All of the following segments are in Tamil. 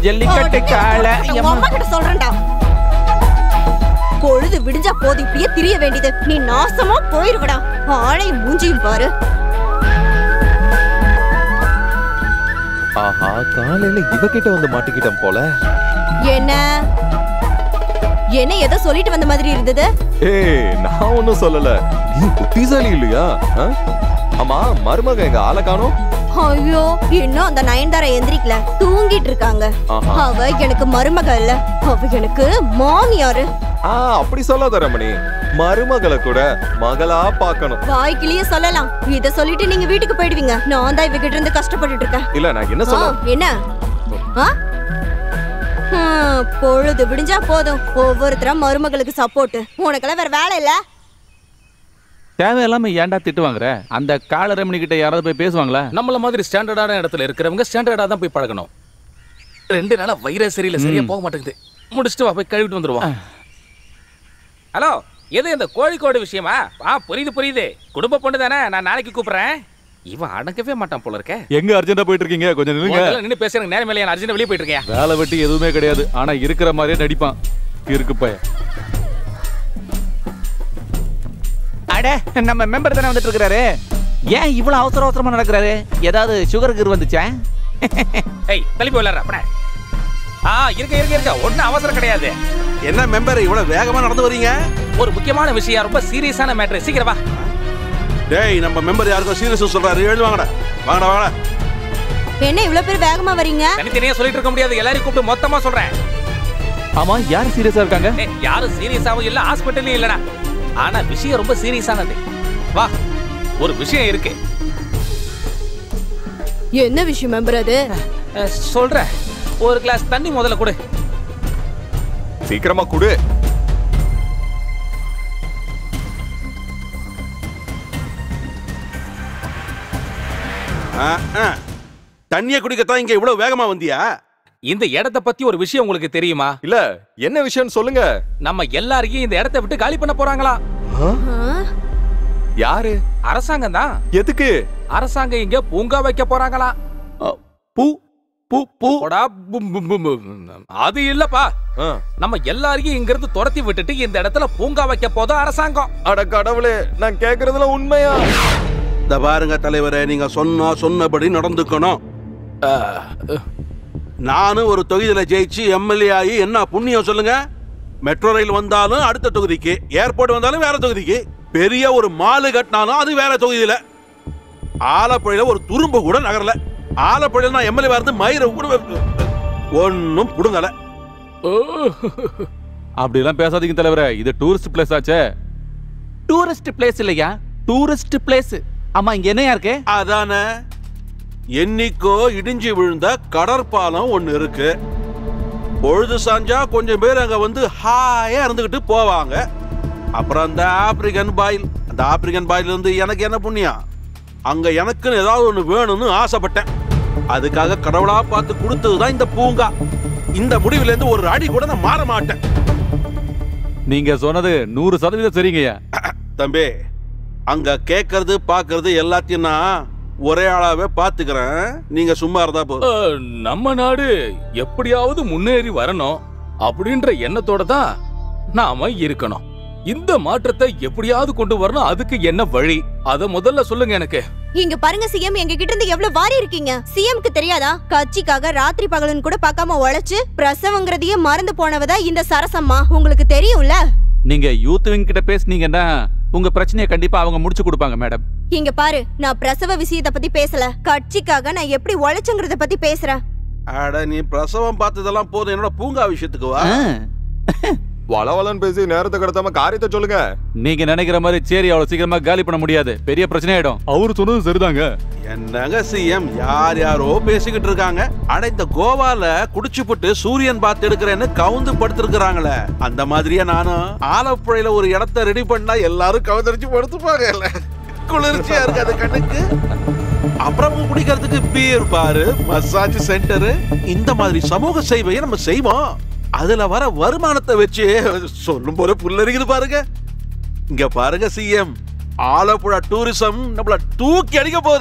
ஜல்லிக்கட்டு கால உங்க அம்மா கிட்ட சொல்றேன்டா பொழுது விடிஞ்சா போதும் இப்படியே திரிய வேண்டியது நீ நாசமா போயிருவடா ஆளை மூஞ்சியும் பாரு ஆஹா காலையில இவகிட்ட வந்து மாட்டிக்கிட்டேன் போல என்ன என்ன ஏதோ சொல்லிட்டு வந்த மாதிரி இருந்தது ஏய் நான் ஒண்ணும் சொல்லல நீ புத்திசாலி இல்லையா ஆ? ஆமா மருமக எங்க ஆளை காணோம் ஐயோ இன்னும் அந்த நயன்தாரா எந்திரிக்கல தூங்கிட்டு இருக்காங்க ஆஹா. அவ எனக்கு மருமக இல்ல அவ எனக்கு மாமியாரு ஆ அப்படி சொல்லாத ரமணி மருமகளை கூட மகளா பார்க்கணும் வாய்க்கிலேயே சொல்லலாம் இத சொல்லிட்டு நீங்க வீட்டுக்கு போயிடுவீங்க நான் தான் இவகிட்ட இருந்து கஷ்டப்பட்டுட்டு இருக்கேன் இல்ல நான் என்ன ஆ, சொல்ல என்ன ஆ? ஹம், பொழுது விடிஞ்சா போதும் ஒவ்வொருத்தரா மருமகளுக்கு சப்போர்ட் உனக்கெல்லாம் வேற வேலை இல்ல தேவையில்லாம ஏன்டா திட்டு வாங்குற அந்த கால ரமணி கிட்ட யாராவது போய் பேசுவாங்களா நம்மள மாதிரி ஸ்டாண்டர்டான இடத்துல இருக்கிறவங்க ஸ்டாண்டர்டா தான் போய் பழகணும் ரெண்டு நாளா வைரே சரியில்லை சரியா போக மாட்டேங்குது முடிச்சுட்டு வா போய் கழுவிட்டு வந்துருவோம் ஹலோ எது இந்த கோழிக்கோடு விஷயமா ஆ புரியுது புரியுது குடும்ப பொண்ணு தானே நான் நாளைக்கு கூப்பிடுறேன் இவன் அடங்கவே மாட்டான் போல இருக்க எங்க அர்ஜென்டா போயிட்டு இருக்கீங்க கொஞ்சம் நில்லுங்க நின்று பேசுறேன் நேரம் இல்லையா நான் அர்ஜென்ட் வெளியே போயிட்டு இருக்கேன் வேலை வெட்டி எதுவுமே கிடையாது ஆனா இருக்கிற மாதிரியே நடிப்பான் இருக்கு பையன் அட நம்ம மெம்பர் தானே வந்துட்டு இருக்காரு ஏன் இவ்வளவு அவசர அவசரமா நடக்கிறாரு ஏதாவது சுகர் கிர் வந்துச்சா ஏய் தள்ளி போயிடற அப்பனே ஆ இருக்க இருக்க இருக்க ஒன்றும் அவசரம் கிடையாது என்ன மெம்பர் இவ்வளவு வேகமா நடந்து வரீங்க ஒரு முக்கியமான விஷயம் ரொம்ப சீரியஸான மேட்ரு சீக்கிரம் வா டேய் நம்ம மெம்பர் யாருக்கோ சீரியஸ் சொல்றாரு எழுந்து வாங்கடா வாங்கடா வாங்கடா என்ன இவ்வளவு பேர் வேகமா வரீங்க தனித்தனியா சொல்லிட்டு இருக்க முடியாது எல்லாரையும் கூப்பிட்டு மொத்தமா சொல்றேன் ஆமா யார் சீரியஸா இருக்காங்க ஏய், யாரும் சீரியஸாவும் இல்ல ஹாஸ்பிட்டல்லயும் இல்லடா ஆனா விஷயம் ரொம்ப சீரியஸானது வா ஒரு விஷயம் இருக்கு என்ன விஷயம் மெம்பர் அது அஹ், சொல்றேன் ஒரு கிளாஸ் தண்ணி முதல்ல கொடு சீக்கிரமா குடு ஆ, ஆ. தண்ணிய குடிக்கத்தான் இங்க இவ்வளவு வேகமா வந்தியா இந்த இடத்த பத்தி ஒரு விஷயம் உங்களுக்கு தெரியுமா இல்ல என்ன விஷயம் சொல்லுங்க நம்ம எல்லாரையும் இந்த இடத்த விட்டு காலி பண்ண போறாங்களா யாரு அரசாங்கம் தான் எதுக்கு அரசாங்கம் இங்க பூங்கா வைக்க போறாங்களா பூ பூ பூ போடா, பும், பும், பும், பும். அது இல்லப்பா ஆ. நம்ம எல்லாரையும் இங்க இருந்து துரத்தி விட்டுட்டு இந்த இடத்துல பூங்கா வைக்க போதும் அரசாங்கம் அட கடவுளே நான் கேக்குறதுல உண்மையா இந்த பாருங்க தலைவரே நீங்க சொன்னா சொன்னபடி நடந்துக்கணும் நானும் ஒரு தொகுதியில ஜெயிச்சு எம்எல்ஏ ஆகி என்ன புண்ணியம் சொல்லுங்க மெட்ரோ ரயில் வந்தாலும் அடுத்த தொகுதிக்கு ஏர்போர்ட் வந்தாலும் வேற தொகுதிக்கு பெரிய ஒரு மாலு கட்டினாலும் அது வேற தொகுதியில ஆலப்புழையில ஒரு துரும்பு கூட நகரல ஆலப்புழையில நான் எம்எல்ஏ இருந்து மயிரை கூட ஒன்னும் புடுங்கல அப்படிலாம் பேசாதீங்க தலைவரே இது டூரிஸ்ட் பிளேஸ் ஆச்சே டூரிஸ்ட் பிளேஸ் இல்லையா டூரிஸ்ட் பிளேஸ் ஆமா இங்க என்னையா இருக்கு அதானே என்னைக்கோ இடிஞ்சு விழுந்த கடற்பாலம் ஒண்ணு இருக்கு பொழுது சாஞ்சா கொஞ்சம் பேர் அங்க வந்து ஹாயா இருந்துகிட்டு போவாங்க அப்புறம் அந்த ஆப்பிரிக்கன் பாயில் அந்த ஆப்பிரிக்கன் பாயில் இருந்து எனக்கு என்ன புண்ணியம் அங்க எனக்குன்னு ஏதாவது ஒண்ணு வேணும்னு ஆசைப்பட்டேன் அதுக்காக கடவுளா பார்த்து கொடுத்தது தான் இந்த பூங்கா இந்த முடிவுல இருந்து ஒரு அடி கூட நான் மாற மாட்டேன் நீங்க சொன்னது நூறு சதவீதம் சரிங்கய்யா தம்பி அங்க கேட்கறது பார்க்கறது எல்லாத்தையும் நான் ஒரே ஆளாவே பாத்துக்கிறேன் நீங்க சும்மா இருந்தா போதும் அஹ், நம்ம நாடு எப்படியாவது முன்னேறி வரணும் அப்படின்ற எண்ணத்தோட தான் நாம இருக்கணும் இந்த மாற்றத்தை எப்படியாவது கொண்டு வரணும் அதுக்கு என்ன வழி அத முதல்ல சொல்லுங்க எனக்கு இங்க பாருங்க சிஎம் எங்க கிட்ட இருந்து எவ்வளவு வாரி இருக்கீங்க சிஎம்க்கு தெரியாதா கட்சிக்காக ராத்திரி பகலன் கூட பார்க்காம உழைச்சு பிரசவங்கிறதையே மறந்து போனவதா இந்த சரசம்மா உங்களுக்கு தெரியும்ல நீங்க யூத் விங் கிட்ட பேசுனீங்கன்னா உங்க பிரச்சனையை கண்டிப்பா அவங்க முடிச்சு கொடுப்பாங்க மேடம் இங்க பாரு நான் பிரசவ விஷயத்த பத்தி பேசல கட்சிக்காக நான் எப்படி உழைச்சுங்கிறத பத்தி பேசுறேன் அட நீ பிரசவம் பார்த்ததெல்லாம் போதும் என்னோட பூங்கா விஷயத்துக்கு வா வளவலன்னு பேசி நேரத்தை கடத்தாம காரியத்தை சொல்லுங்க நீங்க நினைக்கிற மாதிரி சரி அவ்வளவு சீக்கிரமா காலி பண்ண முடியாது பெரிய பிரச்சனை ஆயிடும் அவரு சொன்னது சரிதாங்க என்னங்க சிஎம் யார் யாரோ பேசிக்கிட்டு இருக்காங்க அட இந்த கோவால குடிச்சுப்புட்டு சூரியன் பார்த்து எடுக்கிறேன்னு கவுந்து படுத்திருக்கிறாங்களே அந்த மாதிரியே நானும் ஆலப்புழையில ஒரு இடத்த ரெடி பண்ணா எல்லாரும் கவுந்தரிச்சு படுத்துப்பாங்க இல்ல குளிர்ச்சியா இருக்கு அது கண்ணுக்கு அப்புறம் குடிக்கிறதுக்கு பீர் பாரு மசாஜ் சென்டர் இந்த மாதிரி சமூக சேவையை நம்ம செய்வோம் அதுல வர வருமானத்தை வச்சு சொல்லும் போல புல்லரிக்குது பாருங்க இங்க பாருங்க சிஎம் ஆலப்புழா டூரிசம் நம்மள தூக்கி அடிக்க போகுது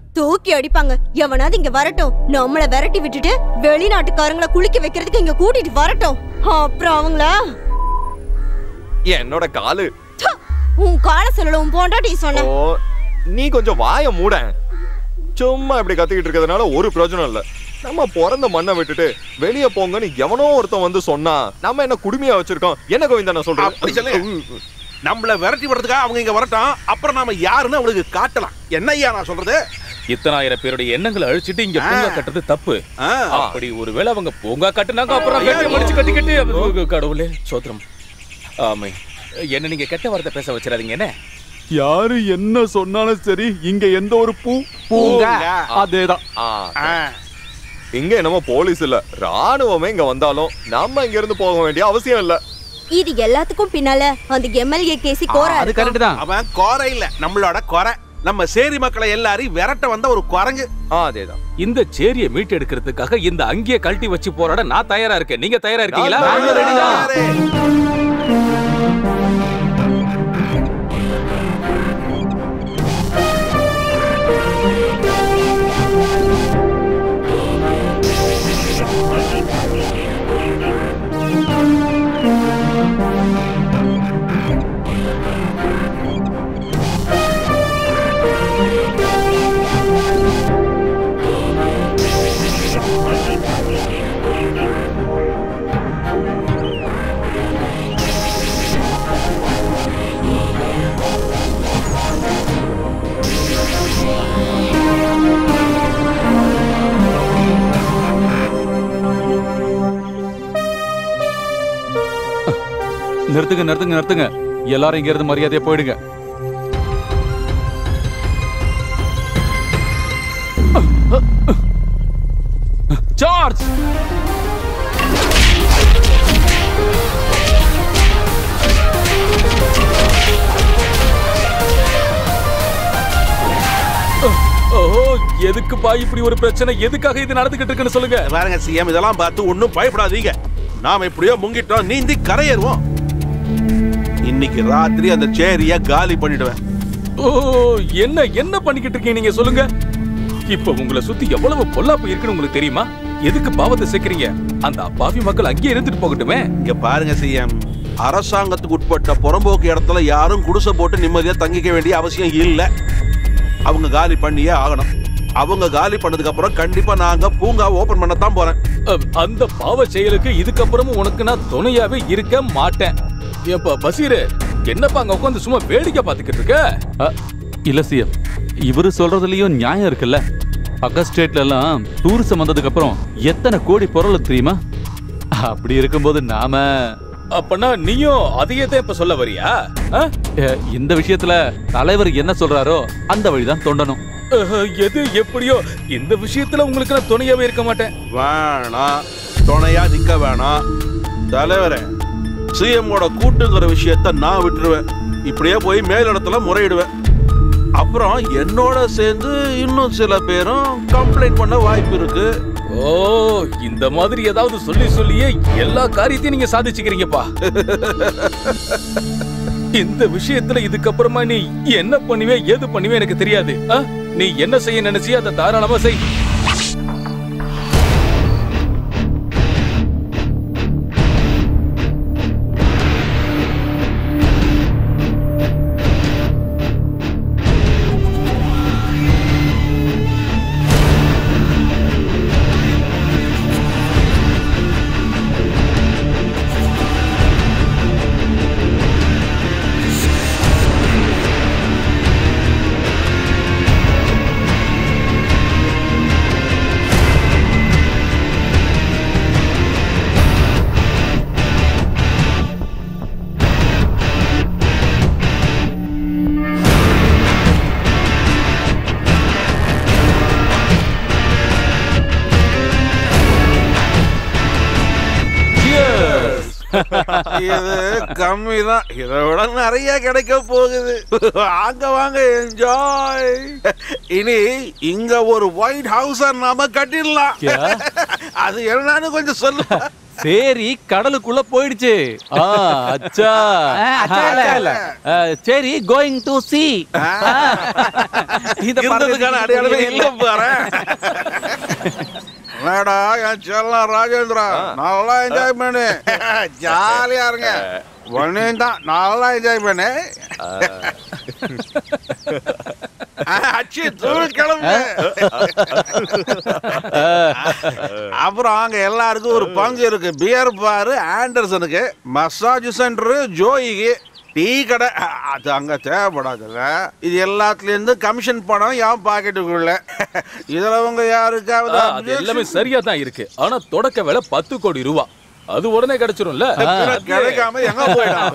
தூக்கி அடிப்பாங்க எவனாவது இங்க வரட்டும் நம்மள விரட்டி விட்டுட்டு வெளிநாட்டுக்காரங்கள குளிக்க வைக்கிறதுக்கு இங்க கூட்டிட்டு வரட்டும் அப்புறம் அவங்கள என்னோட காலு ச்ச! உன் கால சொல்லல உன் பொண்டாட்டி சொன்ன ஓ நீ கொஞ்சம் வாய மூட சும்மா இப்படி கத்திக்கிட்டு இருக்கிறதுனால ஒரு பிரயோஜனம் இல்ல நம்ம பிறந்த மண்ணை விட்டுட்டு வெளிய போங்கன்னு எவனோ ஒருத்தன் வந்து சொன்னா நம்ம என்ன குடுமையா வச்சிருக்கோம் என்ன கோவிந்தா நான் அப்படி சொல்றேன் சொல்லுங்க நம்மள விரட்டி விடுறதுக்காக அவங்க இங்க வரட்டும் அப்புறம் நாம யாருன்னு அவங்களுக்கு காட்டலாம் என்ன ஐயா நான் சொல்றது இத்தனாயிரம் பேருடைய எண்ணங்களை அழிச்சிட்டு இங்க ஆ. பூங்கா கட்டுறது தப்பு ஆ. அப்படி ஒருவேளை அவங்க பூங்கா கட்டுனாங்க அப்புறம் வேட்டியை மடிச்சு கட்டிக்கிட்டு அது கடவுளே சோத்திரம் ஆமை என்ன நீங்க கெட்ட வார்த்தை பேச வச்சிடாதீங்க என்ன யாரு என்ன சொன்னாலும் சரி இங்க எந்த ஒரு பூ பூங்கா. அதேதான் ஆ, ஆ. இங்க என்னமோ போலீஸ் இல்ல ராணுவமே இங்க வந்தாலும் நம்ம இங்க இருந்து போக வேண்டிய அவசியம் இல்ல இது எல்லாத்துக்கும் பின்னால அந்த எம்எல்ஏ கேசி கோரா அது இருக்கான். கரெக்ட் தான் அவன் குறை இல்ல நம்மளோட குறை நம்ம சேரி மக்களை எல்லாரையும் விரட்ட வந்த ஒரு குரங்கு ஆ, அதேதான் இந்த சேரியை மீட்டு எடுக்கிறதுக்காக இந்த அங்கேயே கழட்டி வச்சு போராட நான் தயாரா இருக்கேன் நீங்க தயாரா இருக்கீங்களா நாங்க ready தான். யாரு? நிறுத்துங்க நிறுத்துங்க நிறுத்துங்க எல்லாரும் இங்க இருந்து மரியாதையா போயிடுங்க சார்ஜ் ஓ எதுக்குப்பா இப்படி ஒரு பிரச்சனை எதுக்காக இது நடந்துகிட்டு இருக்குன்னு சொல்லுங்க பாருங்க சிஎம் இதெல்லாம் பார்த்து ஒண்ணும் பயப்படாதீங்க நாம எப்படியோ முங்கிட்டோம் நீந்தி கரையேறுவோம் இன்னைக்கு ராத்திரி அந்த சேரிய காலி பண்ணிடுவேன் ஓ என்ன என்ன பண்ணிக்கிட்டு இருக்கீங்க நீங்க சொல்லுங்க இப்ப உங்களை சுத்தி எவ்வளவு பொல்லாப்பு இருக்குன்னு உங்களுக்கு தெரியுமா எதுக்கு பாவத்தை சேர்க்கறீங்க அந்த அப்பாவி மக்கள் அங்கேயே இருந்துட்டு போகட்டுமே இங்க பாருங்க சிஎம் அரசாங்கத்துக்கு உட்பட்ட புறம்போக்கு இடத்துல யாரும் குடிசை போட்டு நிம்மதியா தங்கிக்க வேண்டிய அவசியம் இல்ல அவங்க காலி பண்ணியே ஆகணும் அவங்க காலி பண்ணதுக்கு அப்புறம் கண்டிப்பா நாங்க பூங்கா ஓபன் பண்ணத்தான் போறேன் அஹ், அந்த பாவ செயலுக்கு இதுக்கப்புறமும் உனக்கு நான் துணையாவே இருக்க மாட்டேன் ஏப்பா பசீரு என்னப்பா அங்க உட்காந்து சும்மா வேடிக்கை பார்த்துக்கிட்டு இருக்க அ, இல்ல சிஎம் இவரு சொல்றதுலயும் நியாயம் இருக்குல்ல பக்க ஸ்டேட்ல எல்லாம் டூரிசம் வந்ததுக்கு அப்புறம் எத்தனை கோடி பொருள் தெரியுமா அப்படி இருக்கும்போது நாம அப்பனா நீயும் அதையே தான் இப்ப சொல்ல வரியா அஹ்? அ, இந்த விஷயத்துல தலைவர் என்ன சொல்றாரோ அந்த வழிதான் தோண்டணும் அஹ், எது எப்படியோ இந்த விஷயத்துல உங்களுக்கு நான் துணையாவே இருக்க மாட்டேன் வேணாம் துணையா நிக்க வேணாம் தலைவரே சிஎம்மோட கூட்டுங்கிற விஷயத்த நான் விட்டுருவேன் இப்படியே போய் மேலிடத்துல முறையிடுவேன் அப்புறம் என்னோட சேர்ந்து இன்னும் சில பேரும் கம்ப்ளைண்ட் பண்ண வாய்ப்பு இருக்கு ஓ இந்த மாதிரி ஏதாவது சொல்லி சொல்லியே எல்லா காரியத்தையும் நீங்க சாதிச்சுக்கிறீங்கப்பா இந்த விஷயத்துல இதுக்கப்புறமா நீ என்ன பண்ணுவே ஏது பண்ணுவே எனக்கு தெரியாது ஆ? நீ என்ன செய்ய நினைச்சியோ அதை தாராளமா செய் இது கம்மி தான் இதை விட நிறைய கிடைக்க போகுது வாங்க வாங்க என்ஜாய் இனி இங்க ஒரு ஒயிட் ஹவுஸ் நாம கட்டிடலாம் கே? அது என்னன்னு கொஞ்சம் சொல்லு சரி கடலுக்குள்ள போயிடுச்சு ஆ, அச்சா அச்சா இல்ல. அச்சா இல்ல. அ, சரி கோயிங் டு சி ஆ. இந்த இருந்ததுக்கான அடையாளமே இல்ல பாரு என்னடா என் செல்லம் ராஜேந்திரா நல்லா என்ஜாய் பண்ணு ஜாலியா இருங்க ஒன்னையும் தான் நல்லா என்ஜாய் பண்ணு அச்சி தூள் கிளம்பு அப்புறம் அங்க எல்லாருக்கும் ஒரு பங்கு இருக்கு பியர் பாரு ஆண்டர்சனுக்கு மசாஜ் சென்டர் ஜோயிக்கு டீ கடை அ- அது அங்க தேவைப்படாதுல்ல இது எல்லாத்துல இருந்து கமிஷன் பணம் என் பாக்கெட்டுக்குள்ள இதுல உங்க யாருக்காவது ஆ, அது எல்லாமே சரியா தான் இருக்கு ஆனா தொடக்க விலை பத்து கோடி ரூபா அது உடனே கிடைச்சிரும்ல objection கிடைக்காம எங்க போயிடும்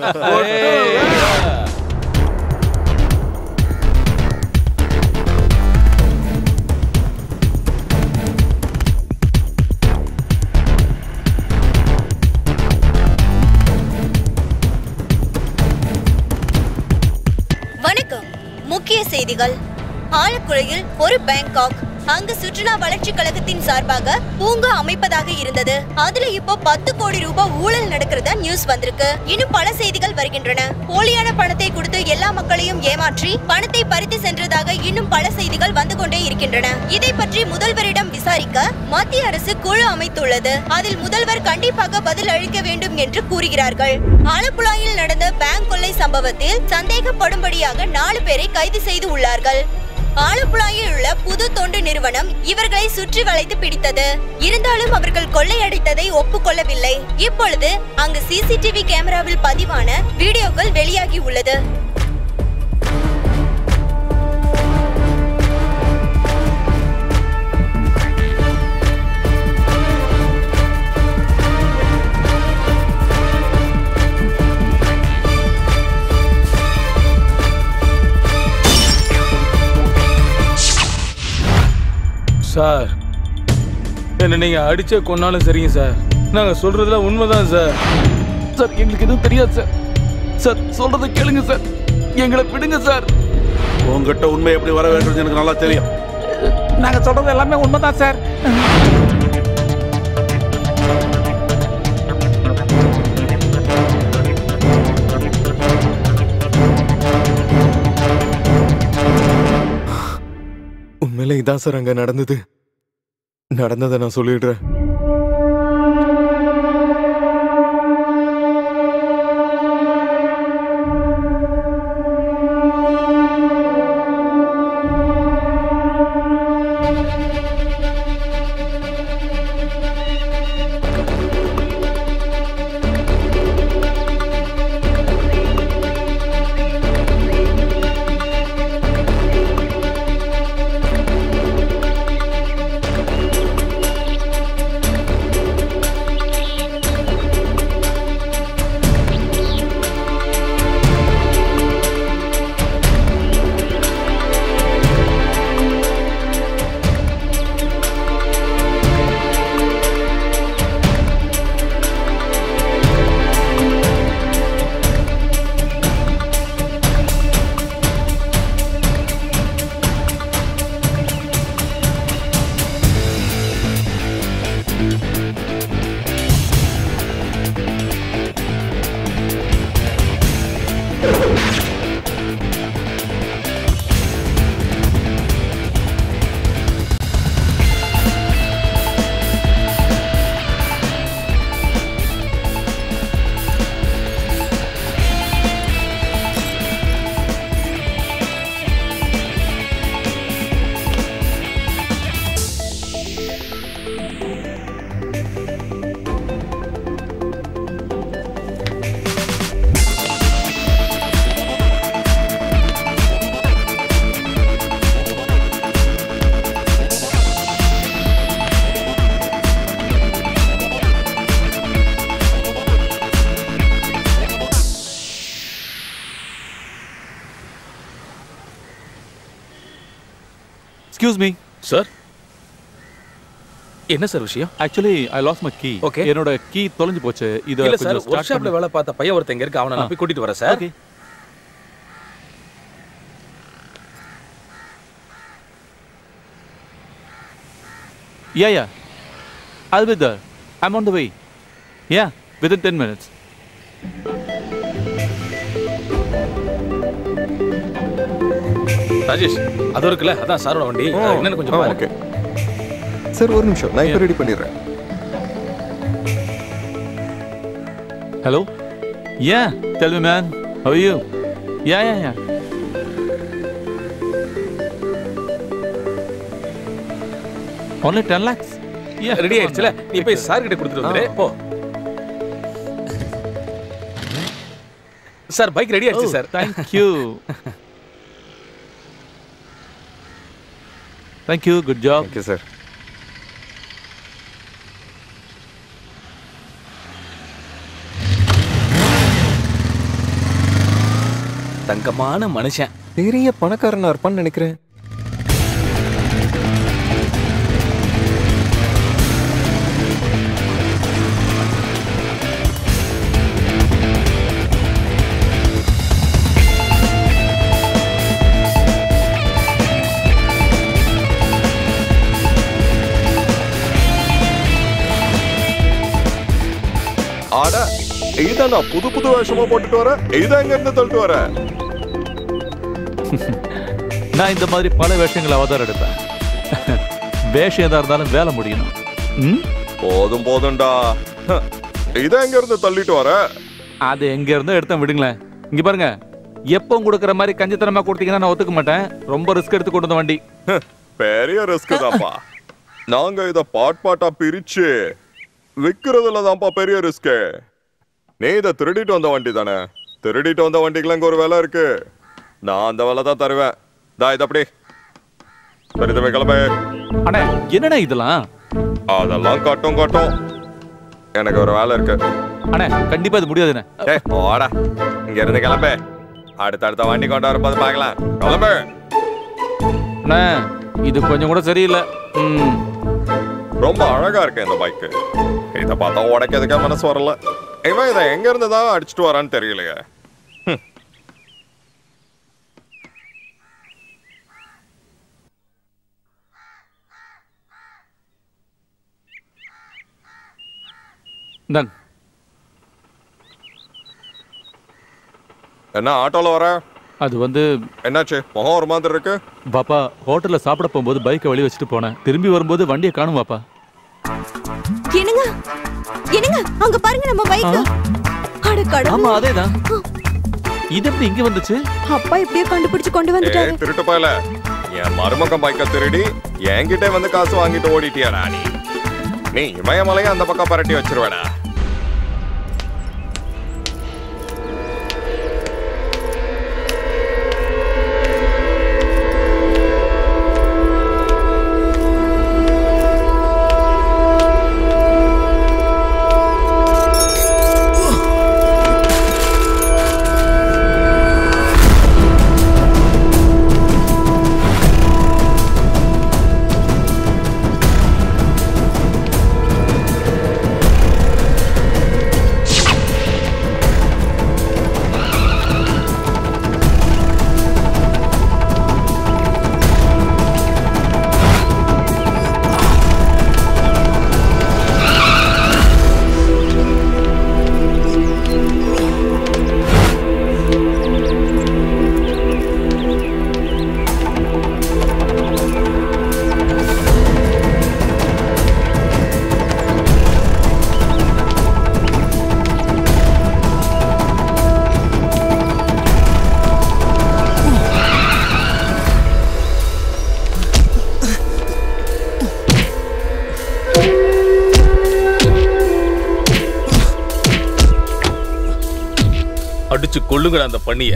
வணக்கம் முக்கிய செய்திகள் ஆலக்குழையில் ஒரு பேங்காக் அங்கு சுற்றுலா வளர்ச்சி கழகத்தின் சார்பாக பூங்கா அமைப்பதாக இருந்தது அதுல இப்போ பத்து கோடி ரூபாய் ஊழல் நடக்கிறதா நியூஸ் வந்திருக்கு இன்னும் பல செய்திகள் வருகின்றன போலியான பணத்தை கொடுத்து எல்லா மக்களையும் ஏமாற்றி பணத்தை பறித்து சென்றதாக இன்னும் பல செய்திகள் வந்து கொண்டே இருக்கின்றன இதை பற்றி முதல்வரிடம் விசாரிக்க மத்திய அரசு குழு அமைத்துள்ளது அதில் முதல்வர் கண்டிப்பாக பதில் அளிக்க வேண்டும் என்று கூறுகிறார்கள் ஆலப்புழாயில் நடந்த பேங்க் கொள்ளை சம்பவத்தில் சந்தேகப்படும்படியாக நாலு பேரை கைது செய்து உள்ளார்கள் ஆலப்புழாயில் உள்ள புது தொண்டு நிறுவனம் இவர்களை சுற்றி வளைத்து பிடித்தது இருந்தாலும் அவர்கள் கொள்ளையடித்ததை ஒப்புக்கொள்ளவில்லை இப்பொழுது அங்கு சிசிடிவி கேமராவில் பதிவான வீடியோக்கள் வெளியாகி உள்ளது சார் என்ன நீங்க அடிச்சே கொன்னாலும் சரிங்க சார் நாங்க சொல்றதுல உண்மைதான் சார் சார் எங்களுக்கு எதுவும் தெரியாது சார் சார் சொல்றதை கேளுங்க சார் எங்களை விடுங்க சார் உங்ககிட்ட உண்மை எப்படி வர வேண்டும் எனக்கு நல்லா தெரியும் நாங்க சொல்றது எல்லாமே உண்மைதான் சார் உண்மையிலே இதான் சார் அங்க நடந்தது நடந்ததை நான் சொல்லிடுறேன் எக்ஸ்கியூஸ் மீ சார் என்ன சார் விஷயம் actually I lost my key Okay. என்னோட கீ தொலைஞ்சு போச்சு இத இல்ல சார் கொஞ்சம் ஒர்க் ஸ்டார்ட் ஷாப்ல வேலை பார்த்த பையன் ஒருத்தங்க இருக்கு அவனை நான் போய் கூட்டிட்டு வரேன் sir okay Yeah, yeah. I'll be there. I'm on the way. Yeah, within 10 minutes. Rajesh அது இருக்குல்ல அதான் சாரோட வண்டி அது என்னன்னு கொஞ்சம் பாரு ஓகே சரி ஒரு நிமிஷம் நான் இப்போ ரெடி பண்ணிடுறேன் hello Yeah, tell me, man. How are you? Yeah, yeah, yeah. Only 10 lakhs? Yeah. Ready ஆயிடுச்சுல நீ போய் சார் கிட்ட கொடுத்துட்டு வந்துரு போ சார் பைக் ரெடி ஆயிடுச்சு sir Thank you. Thank you. Good job. Okay sir தங்கமான மனுஷன் பெரிய பணக்காரனா இருப்பான்னு நினைக்கிறேன் ஆடா இதான் நான் புது புது வேஷமா போட்டுட்டு வரேன் இதான் எங்க இருந்து தள்ளிட்டு வரேன் நான் இந்த மாதிரி பல வேஷங்களை அவதாரம் எடுப்பேன் வேஷம் எதா இருந்தாலும் வேலை முடியணும் ம்? போதும் போதும்டா ஹ, இதை எங்க இருந்து தள்ளிட்டு வர அது எங்க இருந்தோ எடுத்தேன் விடுங்களேன் இங்க பாருங்க எப்பவும் கொடுக்குற மாதிரி கஞ்சித்தனமா கொடுத்தீங்கன்னா நான் ஒத்துக்க மாட்டேன் ரொம்ப ரிஸ்க் எடுத்து கொண்டு வந்த வண்டி ஹ, பெரிய ரிஸ்க் தான்ப்பா நாங்க இத பாட் பாட்டா பிரிச்சு விக்கிறதுல தான்ப்பா பெரிய ரிஸ்க் நீ இத திருடிட்டு வந்த வண்டி தானே திருடிட்டு வந்த வண்டிக்குலாம் இங்க ஒரு விலை இருக்கு நான் அந்த விலை தான் தருவேன் தா இது அப்படி சரி தம்பி கிளம்பு அண்ணே என்னண்ணே இதெல்லாம் அதெல்லாம் காட்டும் காட்டும் எனக்கு ஒரு வேலை இருக்கு அண்ணே கண்டிப்பா இது முடியாதுண்ணே ஏய் போடா இங்க இருந்து கிளம்பு அடுத்தடுத்த வண்டி கொண்டு வரும்போது பார்க்கலாம் கிளம்பு அண்ணே இது கொஞ்சம் கூட சரியில்லை ம் ரொம்ப அழகா இருக்கு இந்த பைக்கு இத பார்த்தா உடைக்கிறதுக்கே மனசு வரல இவன் இதை எங்க இருந்து தான் அடிச்சிட்டு வரான்னு தெரியலையே ஹம். இந்தாங்க என்ன ஆட்டோல வர அது வந்து என்னாச்சு முகம் ஒரு மாதிரி இருக்கு பாப்பா ஹோட்டல்ல சாப்பிட போகும்போது பைக்கை வெளிய வச்சுட்டு போனேன் திரும்பி வரும்போது வண்டியை காணும் பாப்பா என்னங்க என்னங்க அங்க பாருங்க நம்ம பைக் ஆ? அட ஆமா கடவுள் அதேதான் இது எப்படி இங்க வந்துச்சு அப்பா இப்படியே கண்டுபிடிச்சு கொண்டு ஏ வந்துட்டாரு திருட்டு போயல என் மருமகன் பைக்கை திருடி என்கிட்ட வந்து காசு வாங்கிட்டு ஓடிட்டியாடா நீ நீ இமயமலையை அந்த பக்கம் பரட்டி வச்சிருவேடா அடிச்சு கொள்ளுங்கடா அந்த பண்ணிய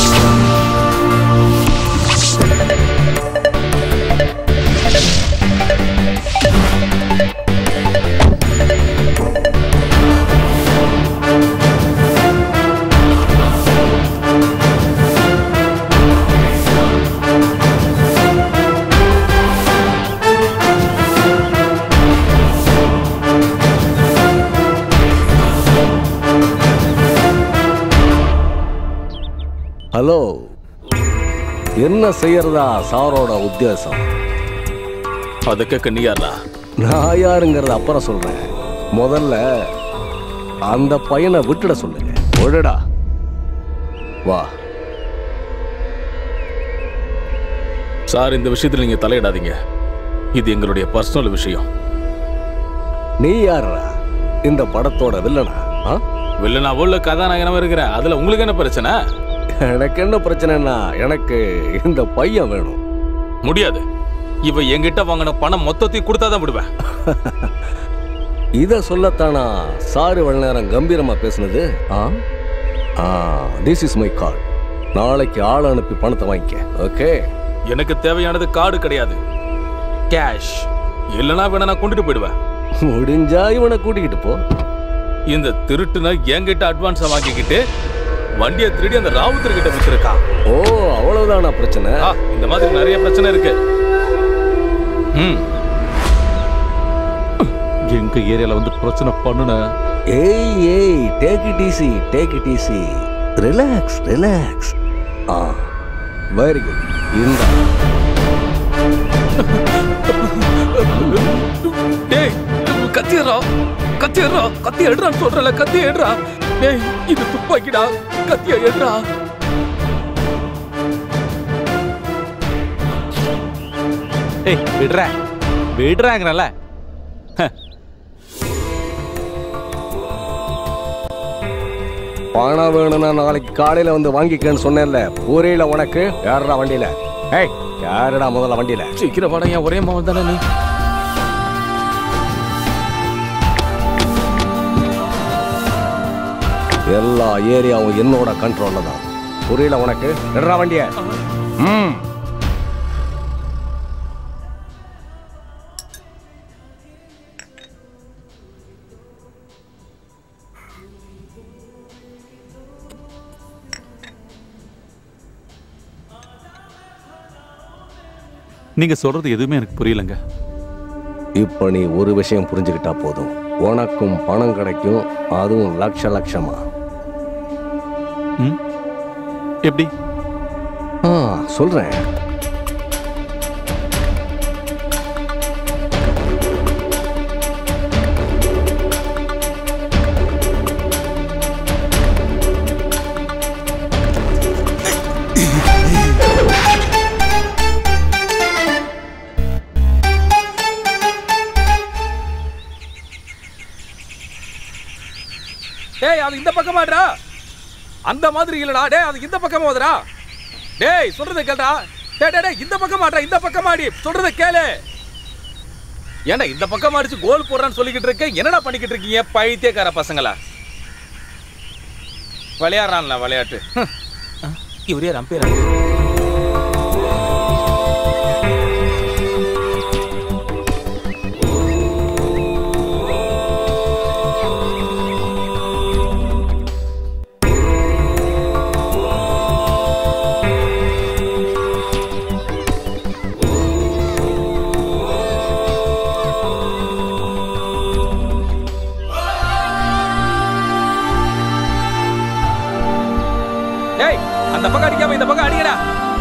ஆ ஹலோ என்ன செய்யறதா சாரோட உத்தேசம் அதை கேட்க நீ யாரா நான் யாருங்கிறத அப்புறம் சொல்றேன் முதல்ல அந்த பையனை விட்டுட சொல்லுங்க விடுடா வா சார் இந்த விஷயத்துல நீங்க தலையிடாதீங்க இது எங்களுடைய பர்சனல் விஷயம் நீ யாரா இந்த படத்தோட வில்லனா ஆ? வில்லனா உள்ள கதாநாயகனமா இருக்கிறேன் அதுல உங்களுக்கு என்ன பிரச்சனை எனக்கு என்ன பிரச்சனைன்னா எனக்கு இந்த பையன் வேணும் முடியாது இவ என்கிட்ட வாங்கின பணம் மொத்தத்தையும் கொடுத்தாதான் விடுவேன் இத சொல்லத்தானா சாரு இவ்வளவு நேரம் கம்பீரமா பேசுனது ஆ ஆ திஸ் இஸ் மை கார்டு நாளைக்கு ஆள் அனுப்பி பணத்தை வாங்கிக்க ஓகே எனக்கு தேவையானது கார்டு கிடையாது கேஷ் இல்லனா வேணா நான் கொண்டுட்டு போயிடுவேன் முடிஞ்சா இவனை கூட்டிக்கிட்டு போ இந்த திருட்டுன என்கிட்ட அட்வான்ஸா வாங்கிக்கிட்டு வண்டியை திருடி அந்த ராவுத்தர் கிட்ட வித்துருக்கான் ஓ அவ்வளவுதானா பிரச்சனை ஆ, இந்த மாதிரி நிறைய பிரச்சனை இருக்கு ம் எங்க ஏரியால வந்து பிரச்சனை பண்ணுன ஏய் ஏய் take it easy take it easy relax relax ஆ வெரி குட் இந்த டேய் கத்தி எடுறா கத்தி எடுறா கத்தி எடுறான்னு சொல்றல கத்தி எடுறா டேய் இது துப்பாக்கிடா கத்திய எடுறா ஏய் விடுற விடுறாங்கறல பணம் வேணும்னா நாளைக்கு காலையில வந்து வாங்கிக்கன்னு சொன்னேன்ல புரியல உனக்கு யாருடா வண்டியில ஏய் யாருடா முதல்ல வண்டியில சீக்கிரம் வாடா என் ஒரே மாவன் தானே நீ எல்லா ஏரியாவும் என்னோட கண்ட்ரோல்ல தான் புரியல உனக்கு எடுறா வண்டிய ம் நீங்க சொல்றது எதுவுமே எனக்கு புரியலங்க இப்ப நீ ஒரு விஷயம் புரிஞ்சுக்கிட்டா போதும் உனக்கும் பணம் கிடைக்கும் அதுவும் லட்ச லட்சமா ம் எப்படி ஆ சொல்றேன் டேய் அது இந்த பக்கமாடா அந்த மாதிரி இல்லடா டேய் அது இந்த பக்கமா வருடா டேய் சொல்றத கேளுடா டேய் டேய் டேய் இந்த பக்கம் ஆடுறா இந்த பக்கம் ஆடி சொல்றத கேளு ஏன்டா இந்த பக்கம் அடிச்சு கோல் போடுறான்னு சொல்லிக்கிட்டு இருக்க என்னடா பண்ணிக்கிட்டு இருக்கீங்க பைத்தியக்கார பசங்களா விளையாடுறான்ல விளையாட்டு ஹம். இவர் யார் அம்பையர் டேய் அந்த பக்கம் அடிக்காம இந்த பக்கம் அடிக்கடா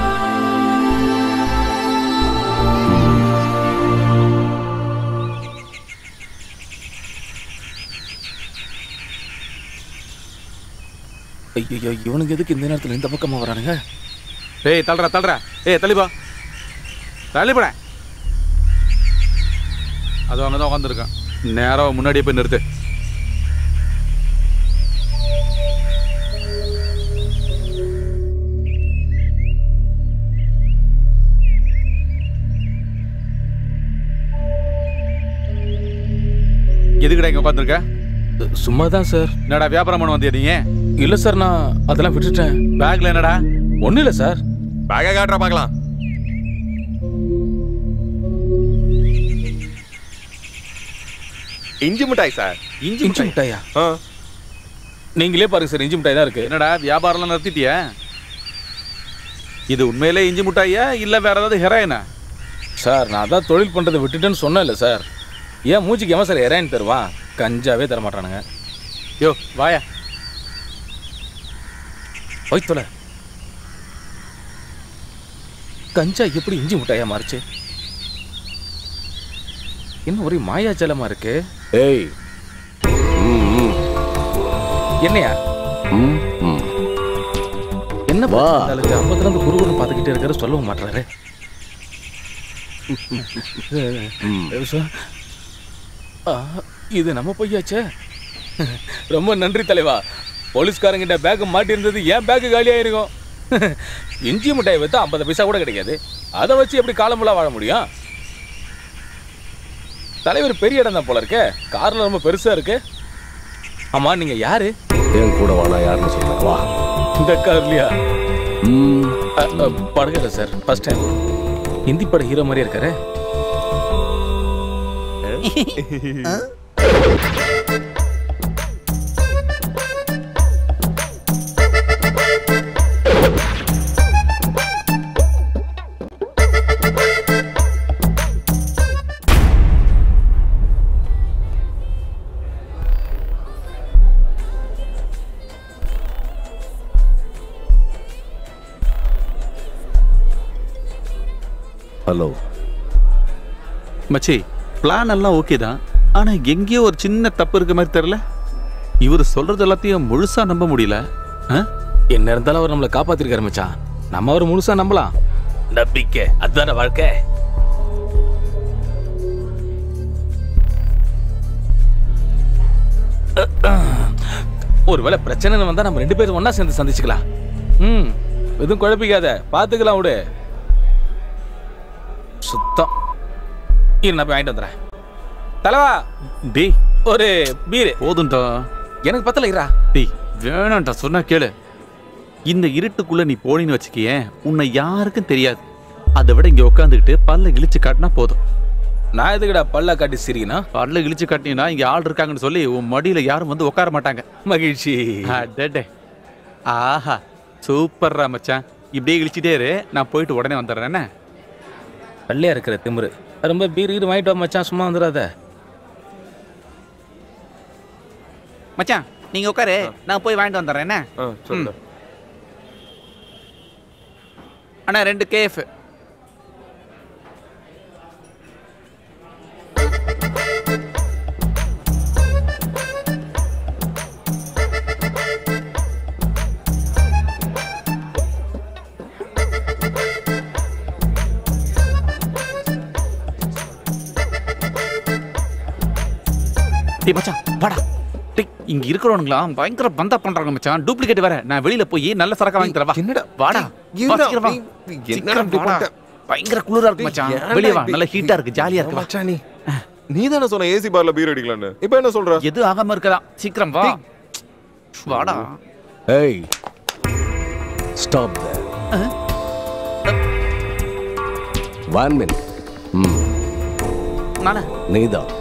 ஐயோ இவனுக்கு எதுக்கு இந்த நேரத்துல இந்த பக்கமா வரானுங்க டேய் தள்ளுறா தள்ளுறா ஏய் தள்ளிப்பா தள்ளிப்பட அது அங்கே தான் உட்காந்துருக்கான் நேராக முன்னாடியே போய் நிறுத்து எதுக்குடா இங்கே உட்காந்துருக்க சும்மா தான் சார் என்னடா வியாபாரம் பண்ண வந்தியா நீ இல்ல சார் நான் அதெல்லாம் விட்டுட்டேன் பேக்ல என்னடா ஒண்ணும் இல்ல சார் பேக காட்டுறா பார்க்கலாம் இஞ்சி மிட்டாய் சார் இஞ்சி இஞ்சி மிட்டாய். மிட்டாயா ஆ நீங்களே பாருங்க சார் இஞ்சி மிட்டாய் தான் இருக்கு என்னடா வியாபாரம்லாம் நிறுத்திட்டியா இது உண்மையிலே இஞ்சி மிட்டாயா இல்ல வேற ஏதாவது ஹெராயினா சார் நான் தான் தொழில் பண்றதை விட்டுட்டேன்னு சொன்னேன்ல சார் ஏன் மூச்சுக்கு எவன் சார் எராயின் தருவான் கஞ்சாவே தர மாட்டானுங்க யோ வாயா போய் தொலை கஞ்சா எப்படி இஞ்சி முட்டாயா மாறுச்சு என்ன ஒரே மாயாஜலமா இருக்கு ஏய் ம், ம், என்னையா ம், ம். என்ன வா. பார்த்தாலுக்கு அப்பத்துல இருந்து குருகுரு பார்த்துக்கிட்டே இருக்கிற சொல்லவும் மாட்டாரு இது நம்ம பொய்யாச்சே ரொம்ப நன்றி தலைவா போலீஸ்காரங்கிட்ட பேக் மாட்டி இருந்தது ஏன் பேக் காலியாயிருக்கும் இஞ்சி மிட்டாய் வித்தா ஐம்பது பைசா கூட கிடைக்காது அதை வச்சு எப்படி காலமுள்ளா வாழ முடியும் தலைவர் பெரிய இடம் தான் போல இருக்கே கார்ல ரொம்ப பெருசா இருக்கு ஆமா நீங்க யாரு என் கூட வாடா யாருன்னு சொல்றேன் வா இந்த கார்லயா ம், படகல சார் ஃபர்ஸ்ட் டைம் ஹிந்தி பட ஹீரோ மாதிரியே இருக்காரு ஹலோ மச்சி பிளான் எல்லாம் ஓகே தான் ஆனா எங்கேயோ ஒரு சின்ன தப்பு இருக்க மாதிரி தெரியல இவர் சொல்றது எல்லாத்தையும் முழுசா நம்ப முடியல ஆ? என்ன இருந்தாலும் அவர் நம்மளை காப்பாத்திருக்காரு மச்சான் நம்ம அவர் முழுசா நம்பலாம் நம்பிக்கை அதுதானே வாழ்க்கை ஒருவேளை பிரச்சனை வந்தா நம்ம ரெண்டு பேரும் ஒண்ணா சேர்ந்து சந்திச்சுக்கலாம் ம் எதுவும் குழப்பிக்காத பாத்துக்கலாம் விடு சுத்தம் இரு நான் போய் வாங்கிட்டு வந்துடுறேன் தலைவா டேய் ஒரு பீரு போதும்டா எனக்கு பத்தல இரா டேய் வேணாம்டா சொன்னா கேளு இந்த இருட்டுக்குள்ள நீ போனீன்னு வச்சுக்கியேன் உன்னை யாருக்கும் தெரியாது அதை விட இங்க உட்காந்துக்கிட்டு பல்ல இழிச்சு காட்டினா போதும் நான் எதுக்குடா பல்ல காட்டி சிரினா பல்ல இழிச்சு காட்டினா இங்க ஆள் இருக்காங்கன்னு சொல்லி உன் மடியில யாரும் வந்து உட்கார மாட்டாங்க மகிழ்ச்சி அடடே. ஆஹா சூப்பர்ரா மச்சான் இப்படியே இழிச்சிட்டே இரு நான் போயிட்டு உடனே வந்துடுறேன் என்ன? வெள்ளையா இருக்கிற திமிரு ரொம்ப பீர் கீர் வாங்கிட்டு வா மச்சான் சும்மா வந்துடாத மச்சான் நீங்க உட்காரு நான் போய் வாங்கிட்டு வந்துடுறேன் என்ன ஆ, சொல்லுடா. அண்ணா ரெண்டு கேஃப் டேய் மச்சான் வாடா டேய் இங்க இருக்கிறவனுங்களாம் பயங்கர பந்தா பண்றாங்க மச்சான் டூப்ளிகேட் வேற நான் வெளியில போய் நல்ல சரக்கா வாங்கி தரவா என்னடா? வாடா இருடா, வா, சீக்கிரம் வா. நீ- நீ என்னடா சீக்கிரம் இப்படி வாடா. பண்ணிட்ட? பயங்கர குளிரா இருக்கு மச்சான் ஏன்டா வெளிய வா இப்படி- நல்ல ஹீட்டா இருக்கு ஜாலியா இருக்கு வா. மச்சான் நீ நீ தானே சொன்ன ஏசி பார்ல பீர் அடிக்கலான்னு இப்போ என்ன சொல்ற எது ஆகாம இருக்கதா சீக்கிரம் வா வாடா ஏய் ஸ்டாப் தேர் ஒன் மினிட் ம் நானே நீதான்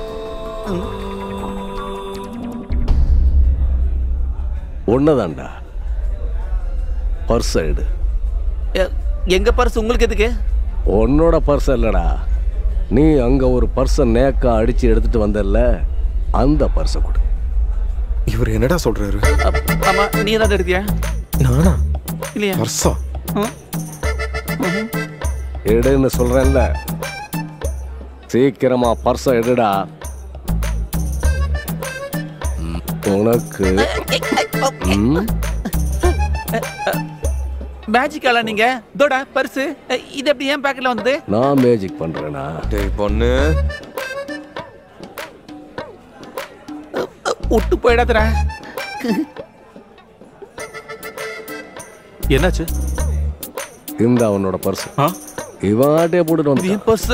ஒன்னதான்டா பர்ஸ் எடு எ- எங்க பர்ஸ் உங்களுக்கு எதுக்கு உன்னோட பர்ஸ் இல்லடா நீ அங்க ஒரு பர்ஸை நேக்கா அடிச்சு எடுத்துட்டு வந்தல்ல அந்த பர்ஸை கொடு இவர் என்னடா சொல்றாரு அப்- ஆமா நீ ஏதாவது எடுத்தியா நானா இல்லையா பர்ஸா எடுன்னு சொல்றேன்ல சீக்கிரமா பர்ஸை எடுடா ம், உனக்கு ம், மேஜிக்கால நீங்க தோடா பர்ஸ் இது எப்படி ஏன் பேக்கெட்ல வந்தது நான் மேஜிக் பண்றேனா டேய் பொண்ணு விட்டு போயிடாதடா என்னாச்சு இந்த அவனோட பர்ஸ் ஆ? இவன் ஆட்டையே போட்டுட்டு இது வந்து என் பர்ஸ்